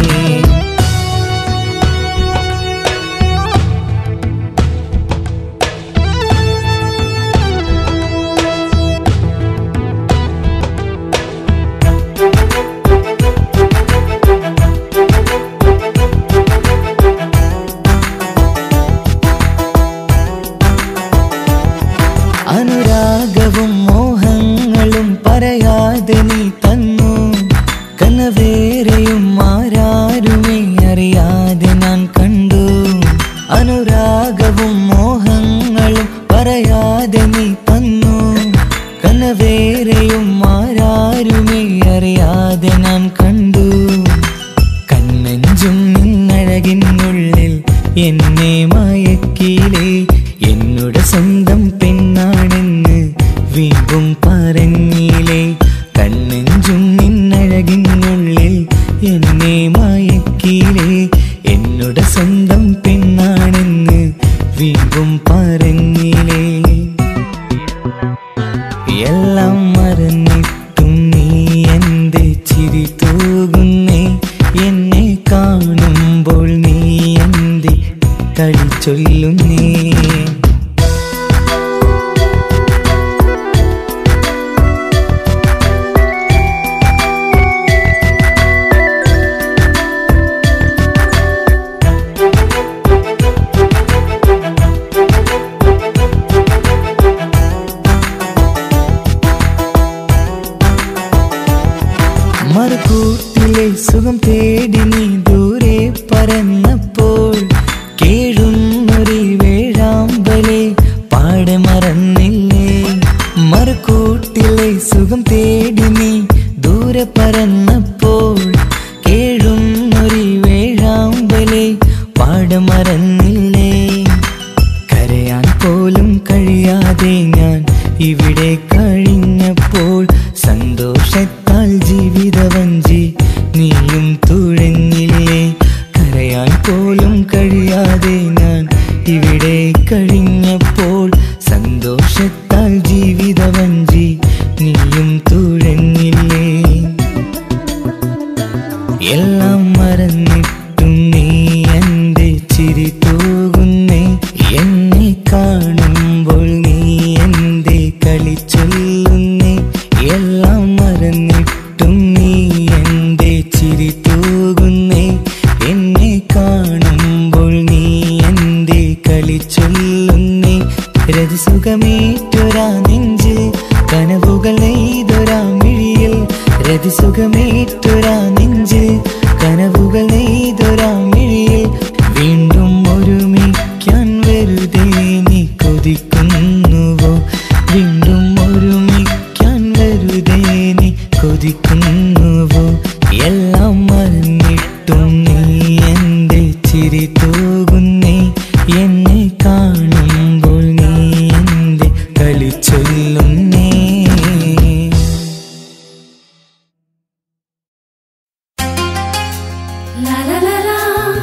അനുരാഗവും മോഹങ്ങളും പറയാതെ നീ തന്നു കനവേറെയും ആരാരുമേ അറിയാതെ ഞാൻ കണ്ടു അനുരാഗവും മോഹങ്ങളും പറയാതെ നീ തന്നു കനവേറെയും ആരാരുമേ അറിയാതെ ഞാൻ കണ്ടു കണ്ണഞ്ചും നിന്നഴകിനുള്ളിൽ എന്നെ മയക്കിയിലേ എന്നോട് സ്വന്തം പെണ്ണാണെന്ന് വീണ്ടും പറഞ്ഞില്ലേ കണ്ണഞ്ചും നിന്നഴകിനുള്ളിൽ എന്നെ മയക്കിയിലേ എന്നോട് സ്വന്തം പെണ്ണാണെന്ന് വീണ്ടും പറഞ്ഞില്ലേ എല്ലാം മറന്നിട്ടും നീ എന്റെ ചിരി തൂകുന്നേ എന്നെ കാണുമ്പോൾ നീ എന്റെ കളി ചൊല്ലുന്നേ മറുകൂട്ടിലെ സുഖം തേടി നീ ദൂരെ പറന്നപ്പോൾ കേഴുന്നൊരു വേഴാമ്പലെ പാടെ മറന്നില്ലേ മറുകൂട്ടിലെ സുഖം തേടി നീ ദൂരെ പറന്നപ്പോൾ കേഴുന്നൊരു വേഴാമ്പലെ പാടെ മറന്നില്ലേ കരയാൻ പോലും കഴിയാതെ ഞാൻ ഇവിടെ കഴിഞ്ഞപ്പോൾ സന്തോഷത്താൽ ജീവിതവഞ്ചി നീയും തുഴഞ്ഞില്ലേ കരയാൻ പോലും കഴിയാതെ ഞാൻ ഇവിടെ കഴിഞ്ഞപ്പോൾ സന്തോഷത്താൽ ജീവിതവഞ്ചി നീയും തുഴഞ്ഞില്ലേ എല്ലാം മറന്നിട്ടും നീ എന്റെ ചിരി തൂകുന്നേ എന്നെ കാണുമ്പോൾ നീ എന്റെ കളി ചൊല്ലുന്നേ എല്ലാം മറന്നിട്ടും നീ എന്റെ ചിരി തൂകുന്നേ എന്നെ കാണുമ്പോൾ നീ എന്റെ കളി ചൊല്ലുന്നേ രതിസുഖമേറ്റൊരാ നെഞ്ചിൽ കനവുകൾ നെയ്തൊരാ മിഴിയിൽ രതിസുഖമേറ്റൊരാ നെഞ്ചിൽ കനവുകൾ നെയ്തൊരാ മിഴിയിൽ വീണ്ടും ഒരുമിക്കാൻ വെറുതെ നീ കൊതിക്കുന്നുവോ വീണ്ടും ഒരുമിക്കാൻ വെറുതെ നീ കൊതിക്കുന്നുവോ എല്ലാം മറന്നിട്ടും നീ എന്റെ ചിരി തൂകുന്നേ എന്നെ കാണുമ്പോൾ നീ എന്റെ കളി ചൊല്ലുന്നേ La la la la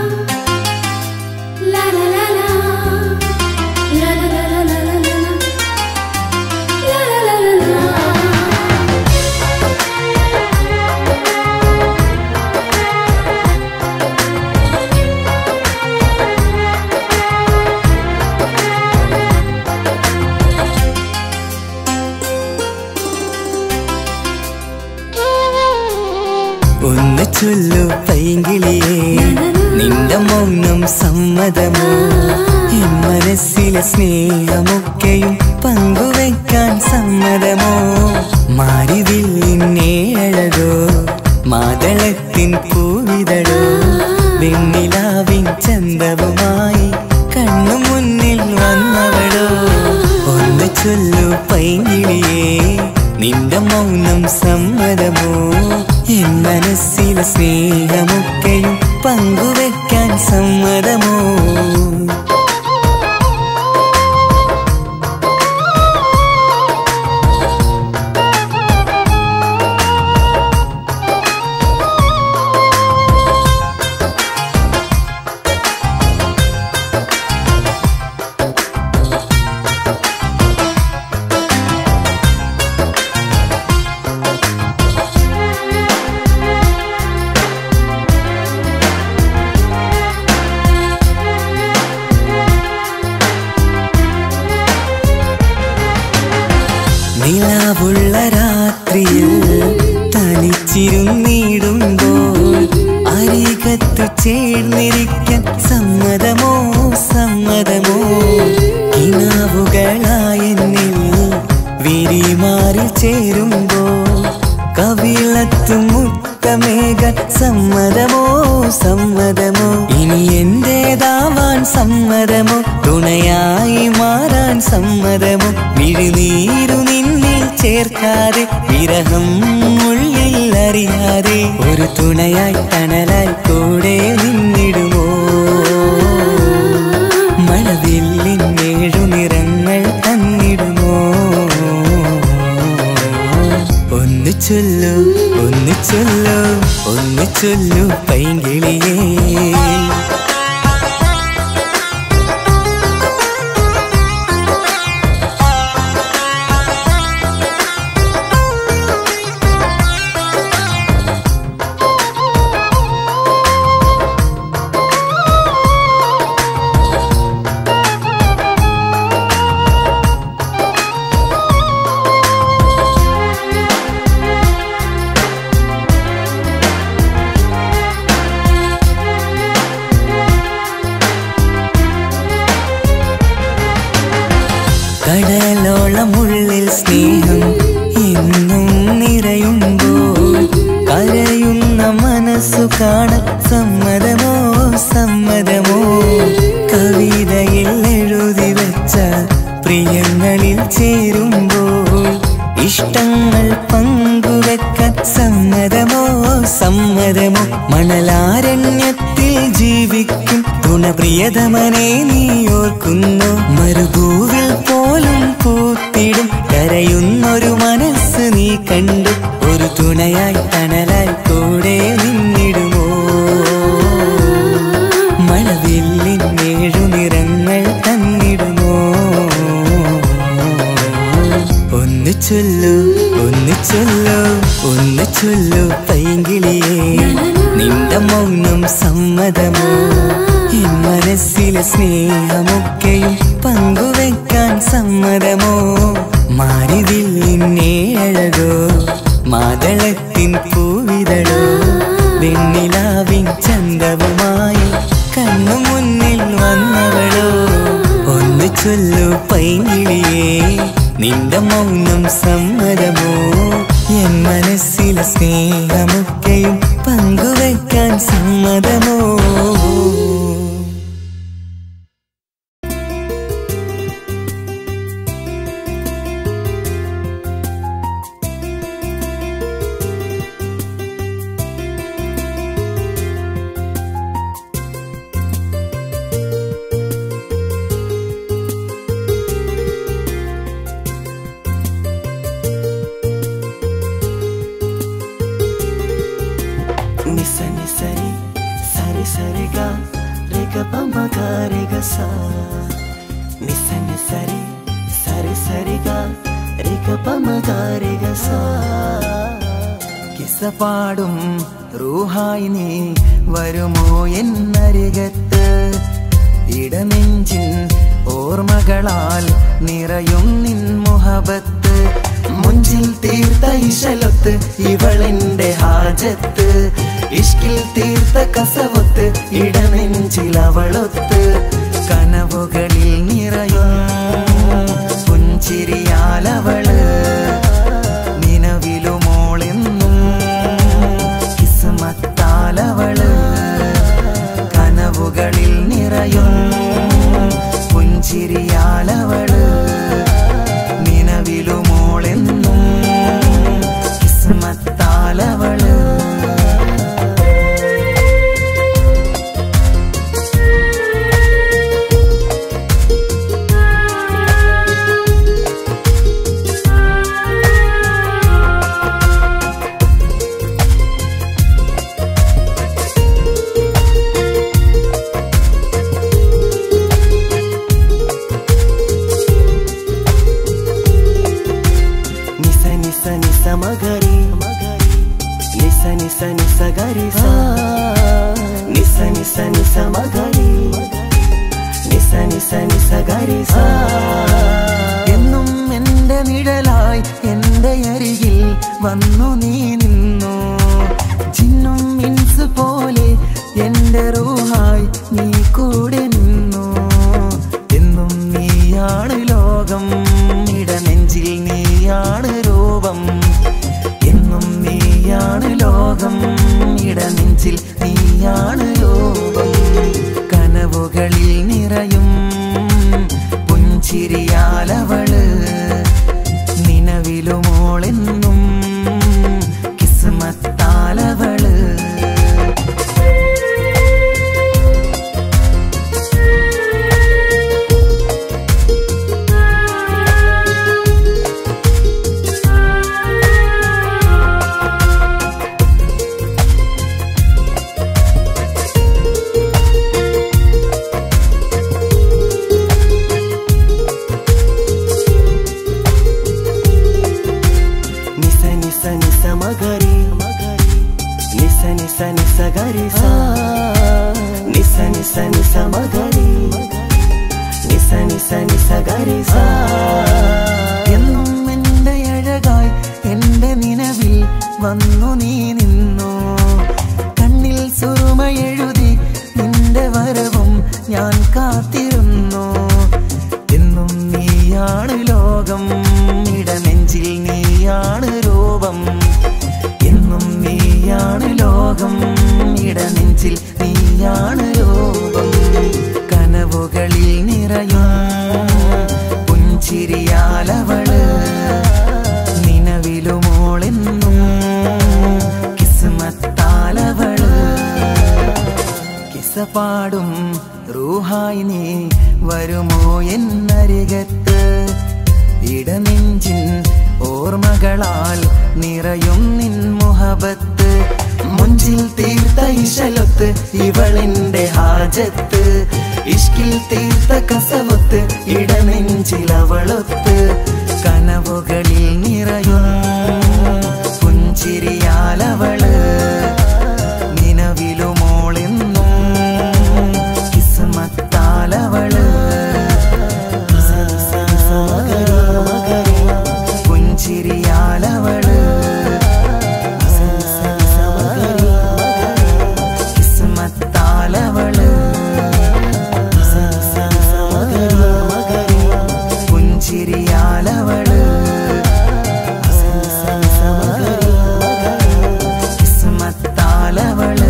La la la la La la la la la la la La la la la la ഒന്ന് ചൊല്ലു പൈങ്കിളിയേ നിന്റെ മൗനം സമ്മതമോ എൻ മനസ്സിലെ സ്നേഹമൊക്കെയും പങ്കുവെക്കാൻ സമ്മതമോ മാരിവില്ലിന്നേഴകോ മാതളത്തിൻ പൂവിതഴോ വെണ്ണിലാവിൻ ചന്തവുമായി കണ്ണു മുന്നിൽ വന്നവളോ ഒന്ന് ചൊല്ലു പൈങ്കിളിയേ നിന്റെ മൗനം സമ്മതമോ എൻ മനസ്സിലെ സ്നേഹമൊക്കെയും പങ്കുവെക്കാൻ സമ്മതമോ നിലാവുള്ള രാത്രിയിൽ തനിച്ചിരുന്നിടുമ്പോൾ അരികത്തു ചേർന്നിരിക്കാൻ സമ്മതമോ സമ്മതമോ കിനാവുകളായെന്നിൽ വിരിമാറിൽ ചേരുമ്പോൾ കവിളത്തു മുത്തമേകാൻ സമ്മതമോ സമ്മതമോ ഇനി എന്റേതാവാൻ സമ്മതമോ തുണയായി മാറാൻ സമ്മതമോ വിഴുനീരു നിന്നിൽ ചേർക്കാതെ വിരഹം ഉള്ളിൽ അറിയാതെ ഒരു തുണയായി തണലായി കൂടെ നിന്നിടുമോ മഴവില്ലിൻ ഏഴു നിറങ്ങൾ തന്നിടുമോ ഒന്ന് ചൊല്ലു ഒന്ന് ചൊല്ലു ഒന്ന് ചൊല്ലു പൈങ്കിളിയേ കടലോളമുള്ളിൽ സ്നേഹം എന്നും നിറയുമ്പോൾ കരയുന്ന മനസ്സു കാണാൻ സമ്മതമോ സമ്മതമോ കവിതയിൽ എഴുതി വെച്ച പ്രിയങ്ങളിൽ ചേരുമ്പോൾ ഇഷ്ടങ്ങൾ പങ്കുവെക്കാൻ സമ്മതമോ സമ്മതമോ മണലാരണ്യത്തിൽ ജീവിക്കും തുണപ്രിയതമനെ നീ ഓർക്കുന്നു മരുഭൂവിൽ പോലും പൂത്തിടും കരയുന്നൊരു മനസ്സ് നീ കണ്ടു ഒരു തുണയായി തണലായി കൂടെ നിന്നിടുമോ മഴവില്ലിൻ ഏഴു നിറങ്ങൾ തന്നിടുമോ ഒന്ന് ചൊല്ലു ഒന്ന് ചൊല്ലു ഒന്ന് ചൊല്ലു പൈങ്കിളിയേ നിന്റെ മൗനം സമ്മതമോ എൻ മനസ്സിലെ സ്നേഹമൊക്കെയും പങ്കുവെക്കാൻ സമ്മതമോ മാരിവില്ലിന്നേഴകോ മാതളത്തിൻ പൂവിതഴോ വെണ്ണിലാവിൻ ചന്തവുമായി കണ്ണു മുന്നിൽ വന്നവളോ ഒന്ന് ചൊല്ലു പൈങ്കിളിയേ നിന്റെ മൗനം സമ്മതമോ എൻ മനസ്സിലെ സ്നേഹമൊക്കെയും പങ്കുവെക്കാൻ സമ്മതമോ నిస నిసరి సరి సరిగా రేగ పమగ రేగ సా నిస నిసరి సరి సరిగా రేగ పమగ రేగ సా കിസ പാടും റൂഹായി നീ വരുമോ എന്നരികത്ത് ഇടനെഞ്ചിൻ ഓർമ്മകളാൽ നിറയും നിൻ മുഹബത്ത് മുഞ്ചിൽ തീർത്ത ഇശലൊത്ത് ഇവളെന്റെ ഹാജത്ത് ഇഷ്കിൽ തീർത്ത കസവൊത്ത് ഇടനെഞ്ചിലവളൊത്ത് കനവുകളിൽ നിറയും പുഞ്ചിരിയാലവള് നിലവിലുമോളെന്നും കിസ്മത്താലവള് കനവുകളിൽ നിറയും പുഞ്ചിരിയാലവള് നിലവിലുമോളെന്നും കിസ്മത്താലവള് നിസ നിസ നിസ മഗരി നിസ നിസ നിസ ഗരി സ നിസ നിസ നിസ മഗരി നിസ നിസ നിസ ഗരി സ എന്നും എന്റെ നിഴലായി എന്റെ അരികിൽ വന്നു നീ നിന്നു ചിന്നും മിൻസ് പോലെ എന്റെ റൂഹായി നീ കൂടെ നിന്നു എന്നും നീയാണ് ലോകം ഇടനെഞ്ചിൽ നീയാണ് രൂപം എന്നും നീയാണ് ലോകം ഇടനെഞ്ചിൽ നീയാണ് രൂപം കനവുകളിൽ നിറയും പുഞ്ചിരിയാലവള് നിലവിലുമോളെന്നും കിസ്മത്താലവള് നിസ നിസ നിസ മഗരി നിസ നിസ നിസ ഗരി സ നിസ നിസ നിസ മഗരി നിസ നിസ നിസ ഗരി സ എന്നും എന്റെ അഴകായി എന്റെ നിലവിൽ വന്നു നീ നിന്നു കണ്ണിൽ സുറുമ എഴുതി നിന്റെ വരവും ഞാൻ കാത്തിരുന്നു എന്നും നീയാണ് ലോകം ഇടനെഞ്ചിൽ നീയാണ് രൂപം എന്നും നീയാണ് ലോകം ഇടനെഞ്ചിൽ നീയാണ് രൂപം കനവുകളിൽ നിറയും പുഞ്ചിരിയാലവള് നിലവിലുമോളെന്നും കിസ്മത്താലവള് കിസപാടും റൂഹായി നീ വരുമോ എന്നരികത്ത് ഇടനെഞ്ചിൻ ഓർമ്മകളാൽ നിറയും നിൻ മുഹബത്ത് മുഞ്ചിൽ തീർത്ത ഇശലൊത്ത് ഇവളെന്റെ ഹാജത്ത് ഇഷ്കിൽ തീർത്ത കസവത്ത് ഇടനെഞ്ചിലവളൊത്ത് കനവുകളിൽ നിറയും പുഞ്ചിരിയാലവള് നിലവിലുമോളെന്നും കിസ്മത്താലവള് പുഞ്ചിരിയാലവള് കിസ്മത്താലവള് പുഞ്ചിരിയാലവള് കിസ്മത്താലവള്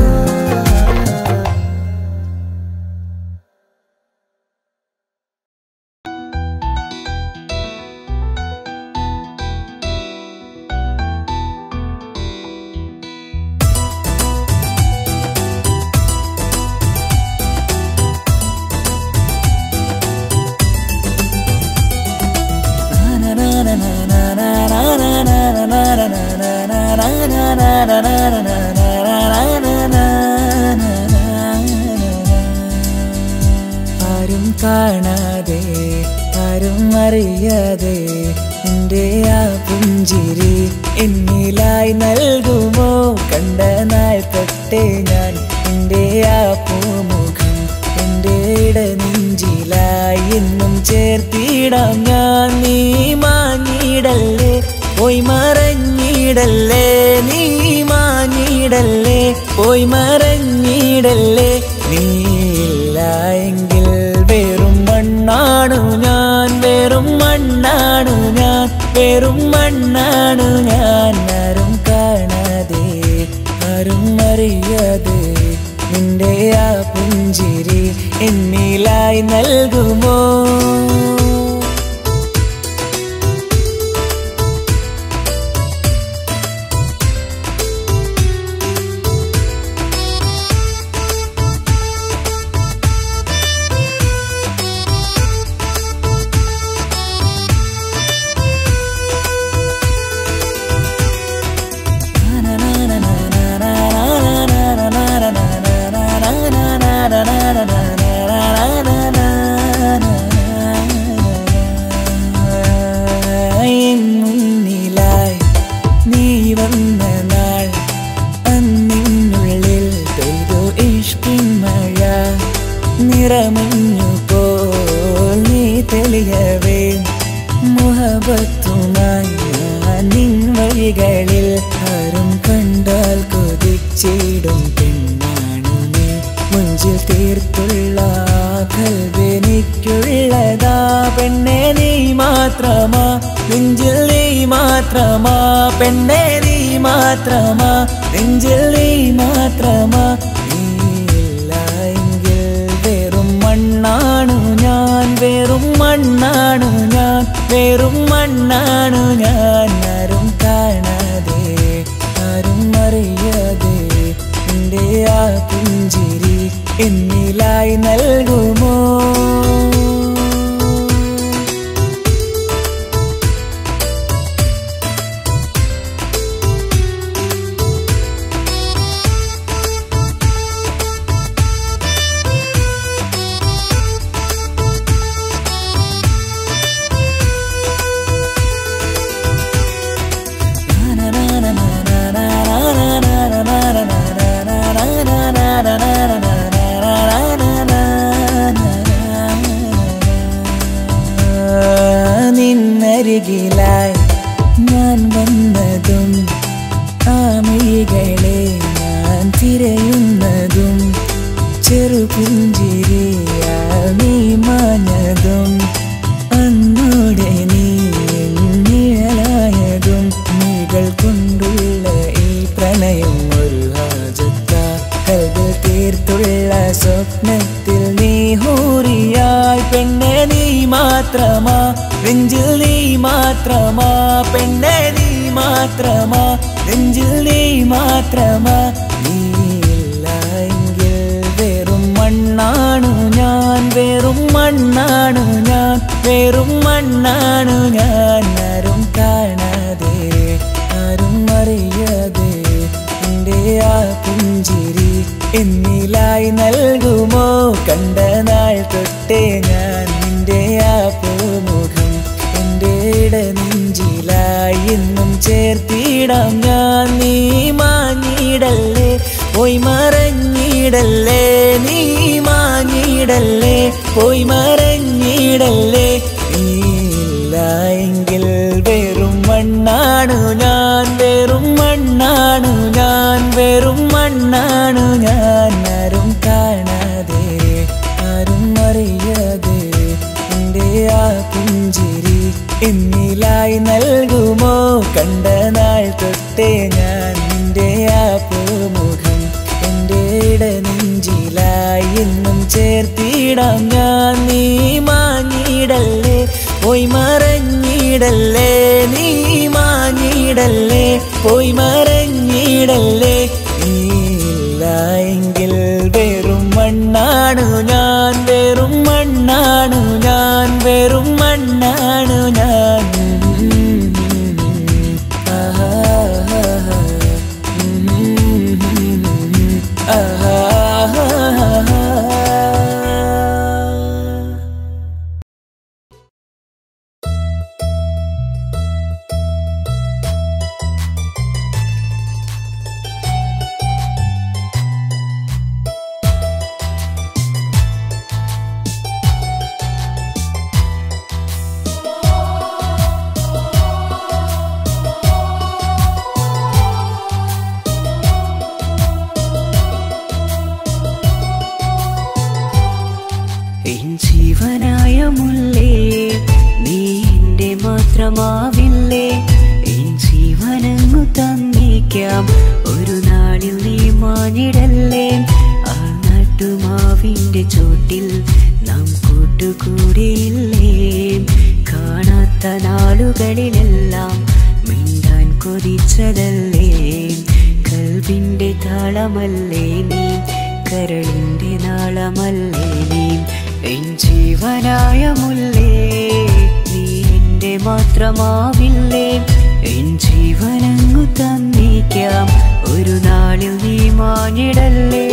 ആരും കാണാതെ ആരും അറിയാതെ എൻ്റെ ആ പുഞ്ചിരി എന്നിലായി നൽകുമോ കണ്ട നാൾ തൊട്ടേ ഞാൻ എൻ്റെ ആ പൂമുഖം എൻ്റെ ഇടനെഞ്ചിലായി എന്നും ചേർത്തിടാം ഞാൻ നീ മാങ്ങിയിടല്ലേ പോയി മറഞ്ഞിടല്ലേ നീ മാഞ്ഞിടല്ലേ പോയി മറഞ്ഞിടല്ലേ നീ ഇല്ല എങ്കിൽ വെറും മണ്ണാണു ഞാൻ വെറും മണ്ണാണു ഞാൻ വെറും മണ്ണാണു ഞാൻ ആരും കാണാതെ ആരും അറിയാതെ നിന്റെ ആ പുഞ്ചിരി എന്നിലായി നൽകുമോ എൻ മുന്നിലായി നീ വന്ന നാൾ അന്നിനുള്ളിൽ പെയ്തു ഇഷ്കിൻ മഴ നിറമഞ്ഞു പോൽ നീ തെളിയവേ മുഹബത്തുമായി ഞാൻ നിൻ വഴികളിൽ ആരും കണ്ടാൽ കൊതിച്ചിടും പെണ്ണാണു നീ മുഞ്ചിൽ തീർത്തുള്ള കൽവെനിക്കുള്ളതാ പെണ്ണെ നീ മാത്രമാ നെഞ്ചിൽ നീ മാത്രമാ പെണ്ണെ നീ മാത്രമാ നെഞ്ചിൽ നീ മാത്രമാ നീയില്ല എങ്കിൽ വെറും മണ്ണാണു ഞാൻ വെറും മണ്ണാണു ഞാൻ വെറും മണ്ണാണു ഞാൻ ആരും കാണാതെ ആരും അറിയാതെ എൻ്റെ ആ പുഞ്ചിരി എന്നിലായി നൽകുമോ നിന്നരികിലായി ഞാൻ വന്നതും ആമികളെ ഞാൻ തിരയുന്നതും ചെറുപുഞ്ചിരിയാ നീ മാഞ്ഞതും അന്നോടെ നീ നിഴലായതും നീകൾ കൊണ്ടുള്ള ഈ പ്രണയം ഒരു ഹാജത്ത കൽബിൽ തീർത്തുള്ള സ്വപ്നത്തിൽ നീ ഹൂറിയായി പെണ്ണെ നീ മാത്രമാ നെഞ്ചിൽ നീ മാത്രമാ പെണ്ണെ നീ മാത്രമാ നെഞ്ചിൽ നീ മാത്രമാ നീയില്ല എങ്കിൽ വെറും മണ്ണാണു ഞാൻ വെറും മണ്ണാണു ഞാൻ വെറും മണ്ണാണു ഞാൻ ആരും കാണാതെ ആരും അറിയാതെ എൻ്റെ ആ പുഞ്ചിരി എന്നിലായി നൽകുമോ കണ്ട നാൾ തൊട്ടേ ഞാൻ നിന്റെ ആ പൂമുഖം എൻ്റെ ഇടനെഞ്ചിലായി എന്നും ചേർത്തിടാം ഞാൻ നീ മാഞ്ഞിടല്ലേ പോയി മറഞ്ഞിടല്ലേ നീ മാഞ്ഞിടല്ലേ പോയി മറഞ്ഞിടല്ലേ നീയില്ല എങ്കിൽ വെറും മണ്ണാണു ഞാൻ വെറും മണ്ണാണു ഞാൻ വെറും മണ്ണാണു ഞാൻ ആരും കാണാതെ ആരും അറിയാതെ എൻ്റെ ആ പുഞ്ചിരി എന്നിലായി നൽകുമോ കണ്ട നാൾ തൊട്ടേ ഞാൻ നിന്റെ ആ പൂമുഖം എൻ്റെ ഇടനെഞ്ചിലായി എന്നും ചേർത്തിടാം ഞാൻ നീ മാഞ്ഞിടല്ലേ പോയി മറഞ്ഞിടല്ലേ നീ മാഞ്ഞിടല്ലേ പോയി മറഞ്ഞിടല്ലേ നീയില്ല എങ്കിൽ വെറും മണ്ണാണു ഞാൻ വെറും മണ്ണാണു ഞാൻ വെറും മണ്ണാണു ഞാൻ ആഹാ ആഹാ ും തന്നേക്കാം ഒരു നാളിൽ നീ മാഞ്ഞിടല്ലേ ആ നാട്ടുമാവിന്റെ ചോട്ടിൽ നാം കൂട്ടുകൂടിയില്ലേ കാണാത്ത നാളുകളിലെല്ലാം മിണ്ടാൻ കൊതിച്ചതല്ലേ കൽവിന്റെ താളമല്ലേ നീ കരളിന്റെ നാളമല്ലേ നീ എൻ ജീവനായ മുല്ലേ നീ എന്റെ മാത്രമാവില്ലേ എൻ ജീവനങ്ങു തന്നിക്കാം ഒരു നാളിൽ നീ മാഞ്ഞിടല്ലേ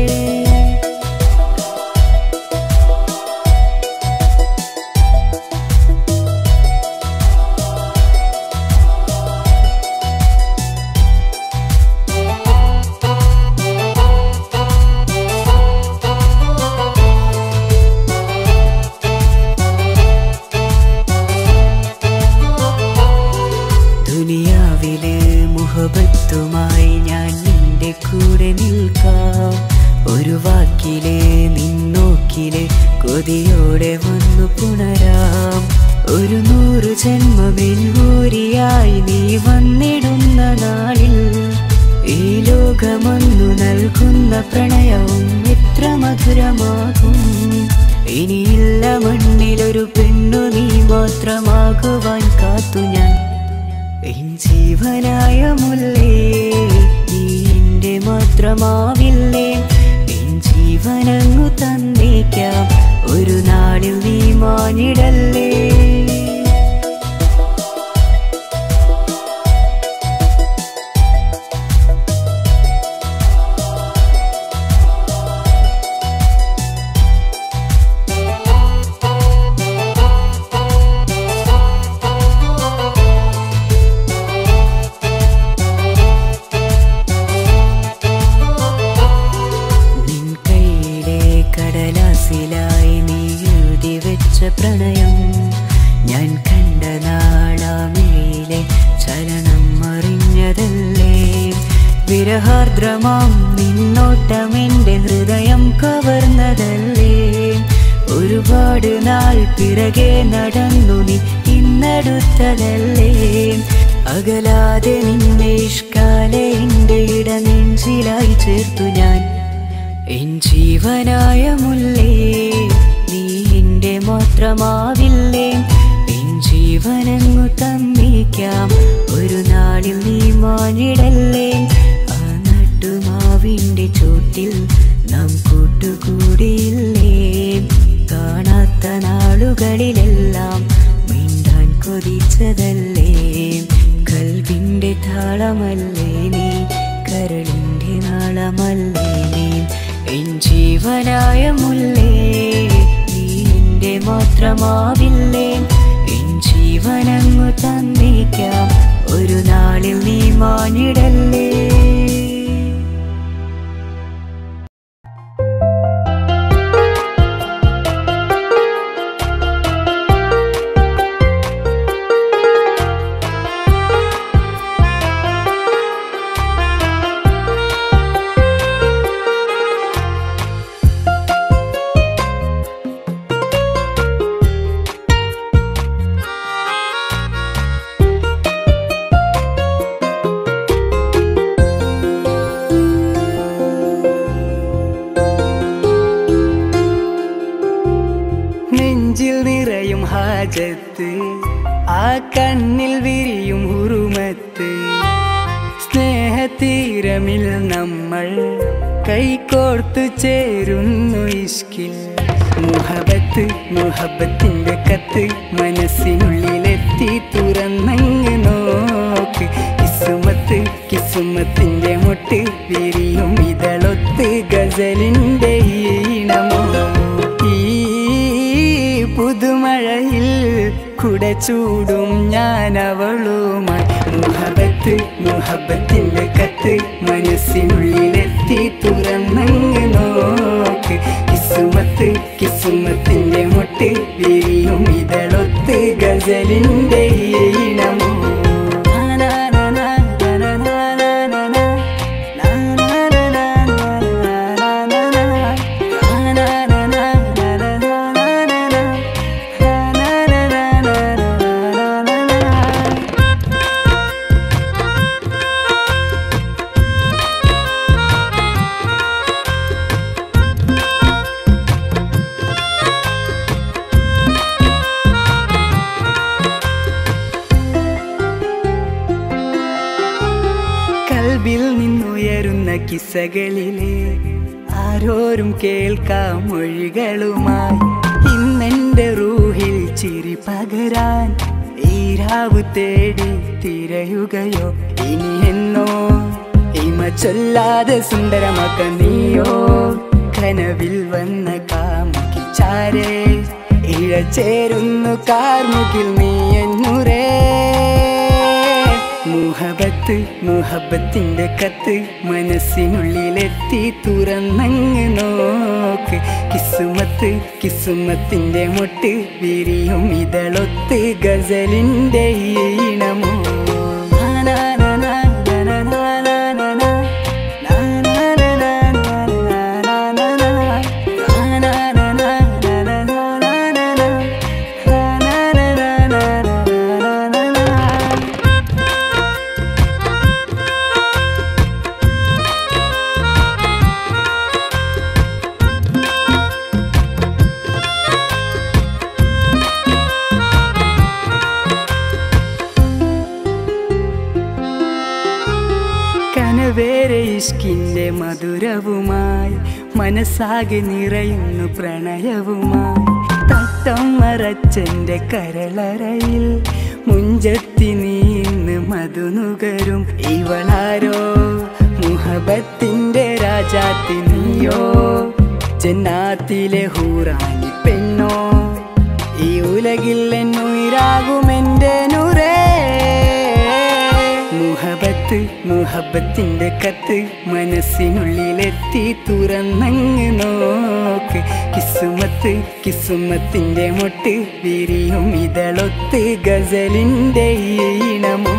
ദുനിയാവില് മുഹബത്തുമായി ഞാൻ നിന്റെ കൂടെ നിൽക്കാം ഒരു വാക്കില് നിന്നോക്കില് കൊതിയോടെ വന്നു പുണരാം ഒരു നൂറ് ജന്മമെൻകൂരിയായി നീ വന്നിടുന്ന നാളിൽ ഈ ലോകമൊന്നു നൽകുന്ന പ്രണയവും എത്ര മധുരമാകും ഇനിയില്ല മണ്ണിലൊരു പെണ്ണു നീ മാത്രമാകുവാൻ കാത്തു ഞാൻ എൻ ജീവനായ മുല്ലേ നീ എന്റെ മാത്രമാവില്ലേ എൻ ജീവനങ്ങു തന്നേക്കാം ഒരു നാളിൽ നീ മാഞ്ഞിടല്ലേ നിൻ കയ്യിലെ കടലാസിലായി നീ എഴുതി വെച്ച പ്രണയം ഞാൻ കണ്ട നാളാമിഴിയിലെ ചലനം അറിഞ്ഞതല്ലേ വിരഹാർദ്രമാം നിന്നോട്ടം എൻ്റെ ഹൃദയം കവർന്നതല്ലേ ഒരുപാട് നാൾ പിറകെ നടന്നു നീ ഇന്നടുത്തതല്ലേ അകലാതെ നിന്നെ ഇഷ്കാലെ എൻ്റെ ഇടനെഞ്ചിലായി ചേർത്തു ഞാൻ എൻ ജീവനായ മുല്ലേ നീ എന്റെ മാത്രമാവില്ലേ എൻ ജീവനങ്ങു തന്നേക്കാം ഒരു നാളിൽ നീ മാഞ്ഞിടല്ലേ ആ നട്ടുമാവിന്റെ ചോട്ടിൽ നാം കൂട്ടുകൂടിയില്ലേ കാണാത്ത നാളുകളിലെല്ലാം മിണ്ടാൻ കൊതിച്ചതല്ലേ കൽവിന്റെ താളമല്ലേ നീ കരളിന്റെ നാളമല്ലേ നീ എൻ ജീവനായ മുല്ലേ നീ എന്റെ മാത്രമാവില്ലേ എൻ ജീവനങ്ങു തന്നേക്കാം ഒരു നാളിൽ നീ മാഞ്ഞിടല്ലേ നെഞ്ചിൽ നിറയും ഹാജത്ത് ആ കണ്ണിൽ വിരിയും ഉറുമത്ത് സ്നേഹതീരമിൽ നമ്മൾ കൈകോർത്തു ചേരുന്നു ഇഷ്കിൽ മുഹബത്ത് മുഹബത്തിന്റെ കത്ത് മനസ്സിനുള്ളിലെത്തി തുറന്നങ്ങ് നോക്ക് കിസുമത്ത് കിസുമത്തിന്റെ മുട്ട് വിരിയും ഇതളൊത്ത് ഗസലിന്റെ ഈണമോ ഈ പുതുമഴയിൽ കുട ചൂടും ഞാൻ അവളുമായി മുഹബത്ത് മുഹബത്തിന്റെ കത്ത് മനസ്സിനുള്ളിലെത്തി തുറന്നങ്ങ് നോക്ക് കിസുമത്ത് കിസുമത്തിന്റെ മുട്ട് വിരിയും ഇതളൊത്ത് ഗസലിന്റെ ഈണമോ കൽബിൽ നിന്നുയരുന്ന കിസ്സകളിലെ ആരോരും കേൾക്കാം മൊഴികളുമായി ഇന്നെന്റെ റൂഹിൽ ചിരി പകരാൻ ഈരാവ് തേടി തിരയുകയോ ഇനി എന്നോ ഇമ ചൊല്ലാതെ സുന്ദരമാക്ക നീയോ കനവിൽ വന്ന കാമുകി ചാരേ ഇഴ ചേരുന്നു കാർമുകിൽ നീ എന്നുരേ മുഹബത്ത് മുഹബത്തിന്റെ കത്ത് മനസ്സിനുള്ളിലെത്തി തുറന്നങ്ങ് നോക്ക് കിസുമത്ത് കിസുമത്തിന്റെ മുട്ട് വിരിയും ഇതളൊത്ത് ഗസലിന്റെ ഈണമോ കനവേറെ ഇഷ്കിന്റെ മധുരവുമായി മനസ്സാകെ നിറയുന്നു പ്രണയവുമായി തട്ടം മറച്ചെന്റെ കരളറയിൽ മുഞ്ചത്തി നീന്ന് മധുനുകരും ഇവളാരോ മുഹബത്തിന്റെ രാജാത്തി നീയോ ജന്നാത്തിലെ ഹൂറാനി പെണ്ണോ ഈ ഉലകിൽ എന്നുയിരാകുമെന്റെ നുരേ മുഹബത്ത് മുഹബത്തിന്റെ കത്ത് മനസ്സിനുള്ളിലെത്തി തുറന്നങ്ങ് നോക്ക് കിസുമത്ത് കിസുമത്തിന്റെ മൊട്ട് വിരിയും ഇതളൊത്ത് ഗസലിന്റെ ഈണമോ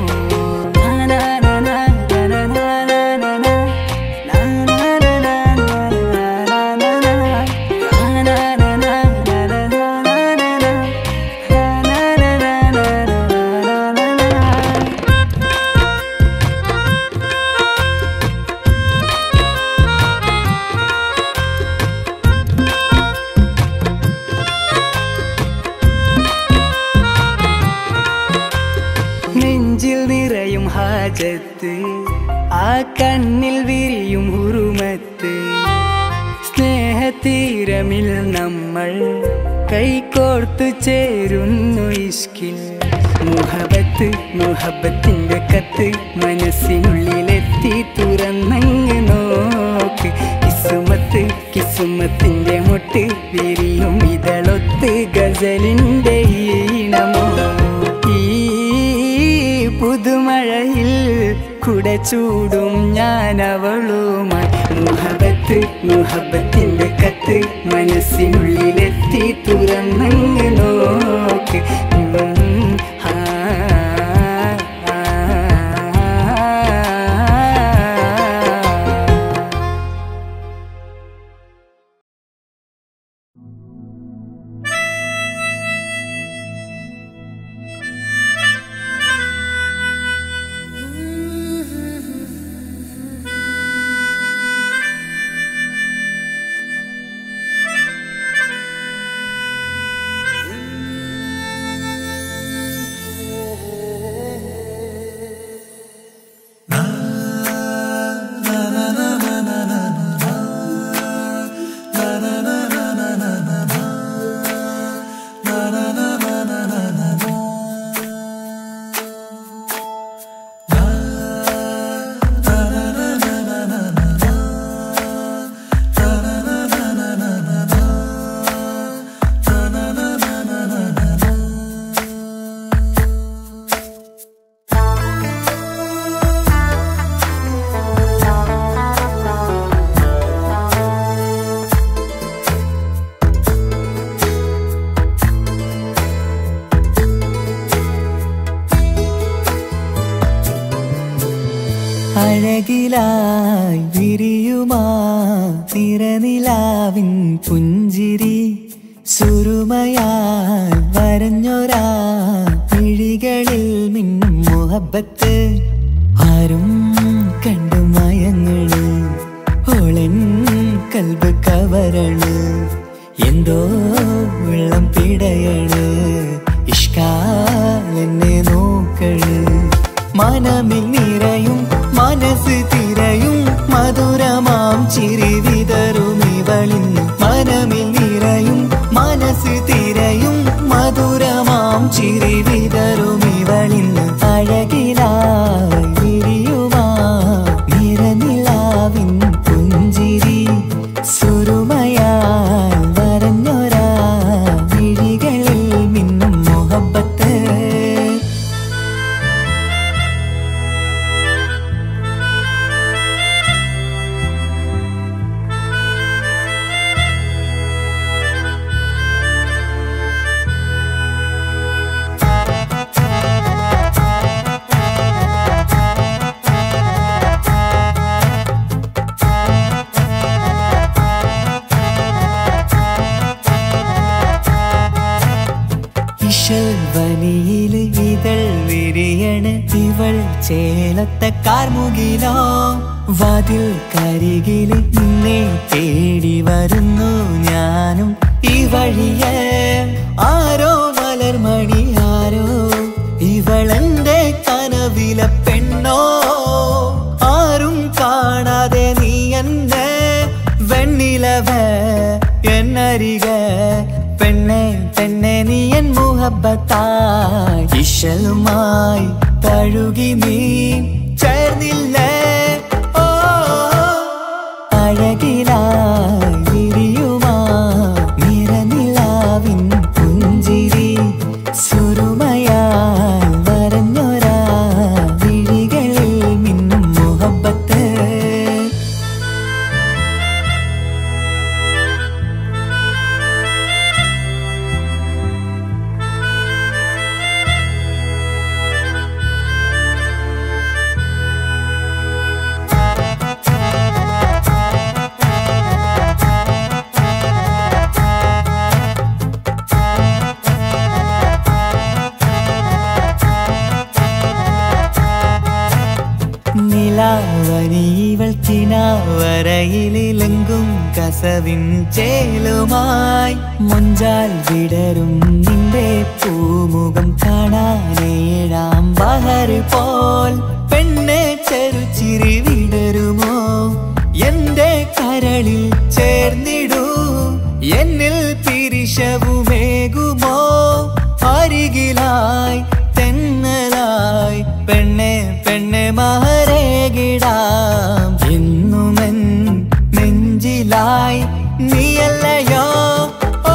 നെഞ്ചിൽ നിറയും ഹാജത്ത് ആ കണ്ണിൽ വിരിയും ഉറുമത്ത് സ്നേഹതീരമിൽ നമ്മൾ കൈകോർത്തു ചേരുന്നു ഇഷ്കിൽ മുഹബത്ത് മുഹബത്തിന്റെ കത്ത് മനസ്സിനുള്ളിലെത്തി തുറന്നങ്ങ് നോക്ക് കിസുമത്ത് കിസുമത്തിന്റെ മുട്ട് വിരിയും ഇതളൊത്ത് ഗസലിന്റെ ഈണമോ ഈ പുതുമഴയിൽ കുട ചൂടും ഞാൻ അവളുമായി മുഹബത്ത് മുഹബത്തിന്റെ കത്ത് മനസ്സിനുള്ളിലെത്തി തുറന്നങ്ങ് നോക്ക് ഉം, ആ, ആ, ആ. അഴകിലായി വിരിയുമാ തിരനിലാവിൻ പുഞ്ചിരി സുരുമയാൽ വരഞ്ഞൊരാ മിഴികളിൽ മിന്നും മുഹബത്ത് ആരും കണ്ടു മയങ്ങള് ഓളൻ കൽബ് കവരണ് എന്തോ വെള്ളം പിടയണ് ഇഷ്കാൽ എന്നെ നോക്കള് മനമിൽ നിറയും മനസ്സ് ചിരി വിതറും ഇവളിന്ന് മനമിൽ നിറയും മനസ്സ് തിരയും മധുരമാം ചിരി വിതറും ഇവളിന്ന് അഴകിലായി വിരിയുമാ നിറനിലാവിൻ പുഞ്ചിരി സുരുമയാൽ വരഞ്ഞൊരാ വിഴികളിൽ മിന്നും മുഹബത്ത് ഇഷൽവനിയില് ഇതൾ വിരിയണ് ഇവൾ ചേലത്തെ കാർമുകിലോ വാതിൽ കരികില് നിന്നെ തേടി വരുന്നു ഞാനും ഈ വഴിയെ ആരോ മലർമണി ആരോ ഇവളെന്റെ കനവിലെ പെണ്ണോ ആരും കാണാതെ നീ എന്നെ വെണ്ണിലവ എന്നരിക പെണ്ണെ പെണ്ണെ നീ എൻ മുഹബത്തായി ഇശലുമായി തഴുകി നീ ചേർന്നില്ലേ ഓ അഴകിലായി വിരിയുമാ നിറനിലാവിൻ പുഞ്ചിരി സുരുമയാൽ വരഞ്ഞൊരാ വിഴികളിൽ മിന്നും മുഹബത്ത് നിലാവനിവൾ കിനാവരയിലെങ്കും കസവിൻ ചേലുമായി മുഞ്ചാൽ വിടരും നിന്റെ പൂമുഖം കാണാനേഴാം ബഹർ പോൽ പെണ്ണെ ചെറുചിരി വിടരുമോ എന്റെ കരളിൽ ചേർന്നിടൂ എന്നിൽ പിരിശവുമേകുമോ അരികിലായി തെന്നലായി പെണ്ണെ പെണ്ണെ മഹരേകിടാം എന്നുമെൻ നെഞ്ചിലായി നീയല്ലയോ ഓ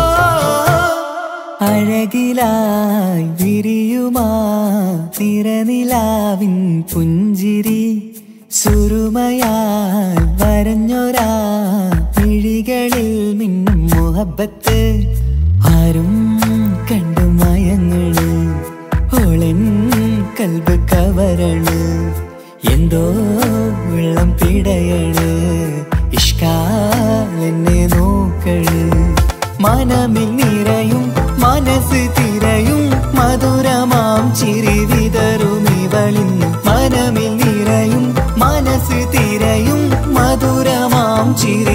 അഴകിലായി വിരിയുമാ തിരനിലാവിൻ പുഞ്ചിരി സുരുമയാൽ വരഞ്ഞൊരാ വിഴികളിൽ മിന്നും മുഹബത്ത് ആരും കണ്ടു മയങ്ങള് ഓളൻ കൽബ് കവരണ് എന്തോ വെള്ളം പിടയണ് ഇഷ്കാലെന്നെ നോക്കള് മനമിൽ നിറയും മനസ്സ് തിരയും മധുരമാം ചിരി വിതറും ഇവളിന്ന് മനമിൽ നിറയും മനസ്സ് തിരയും മധുരമാം ചിരി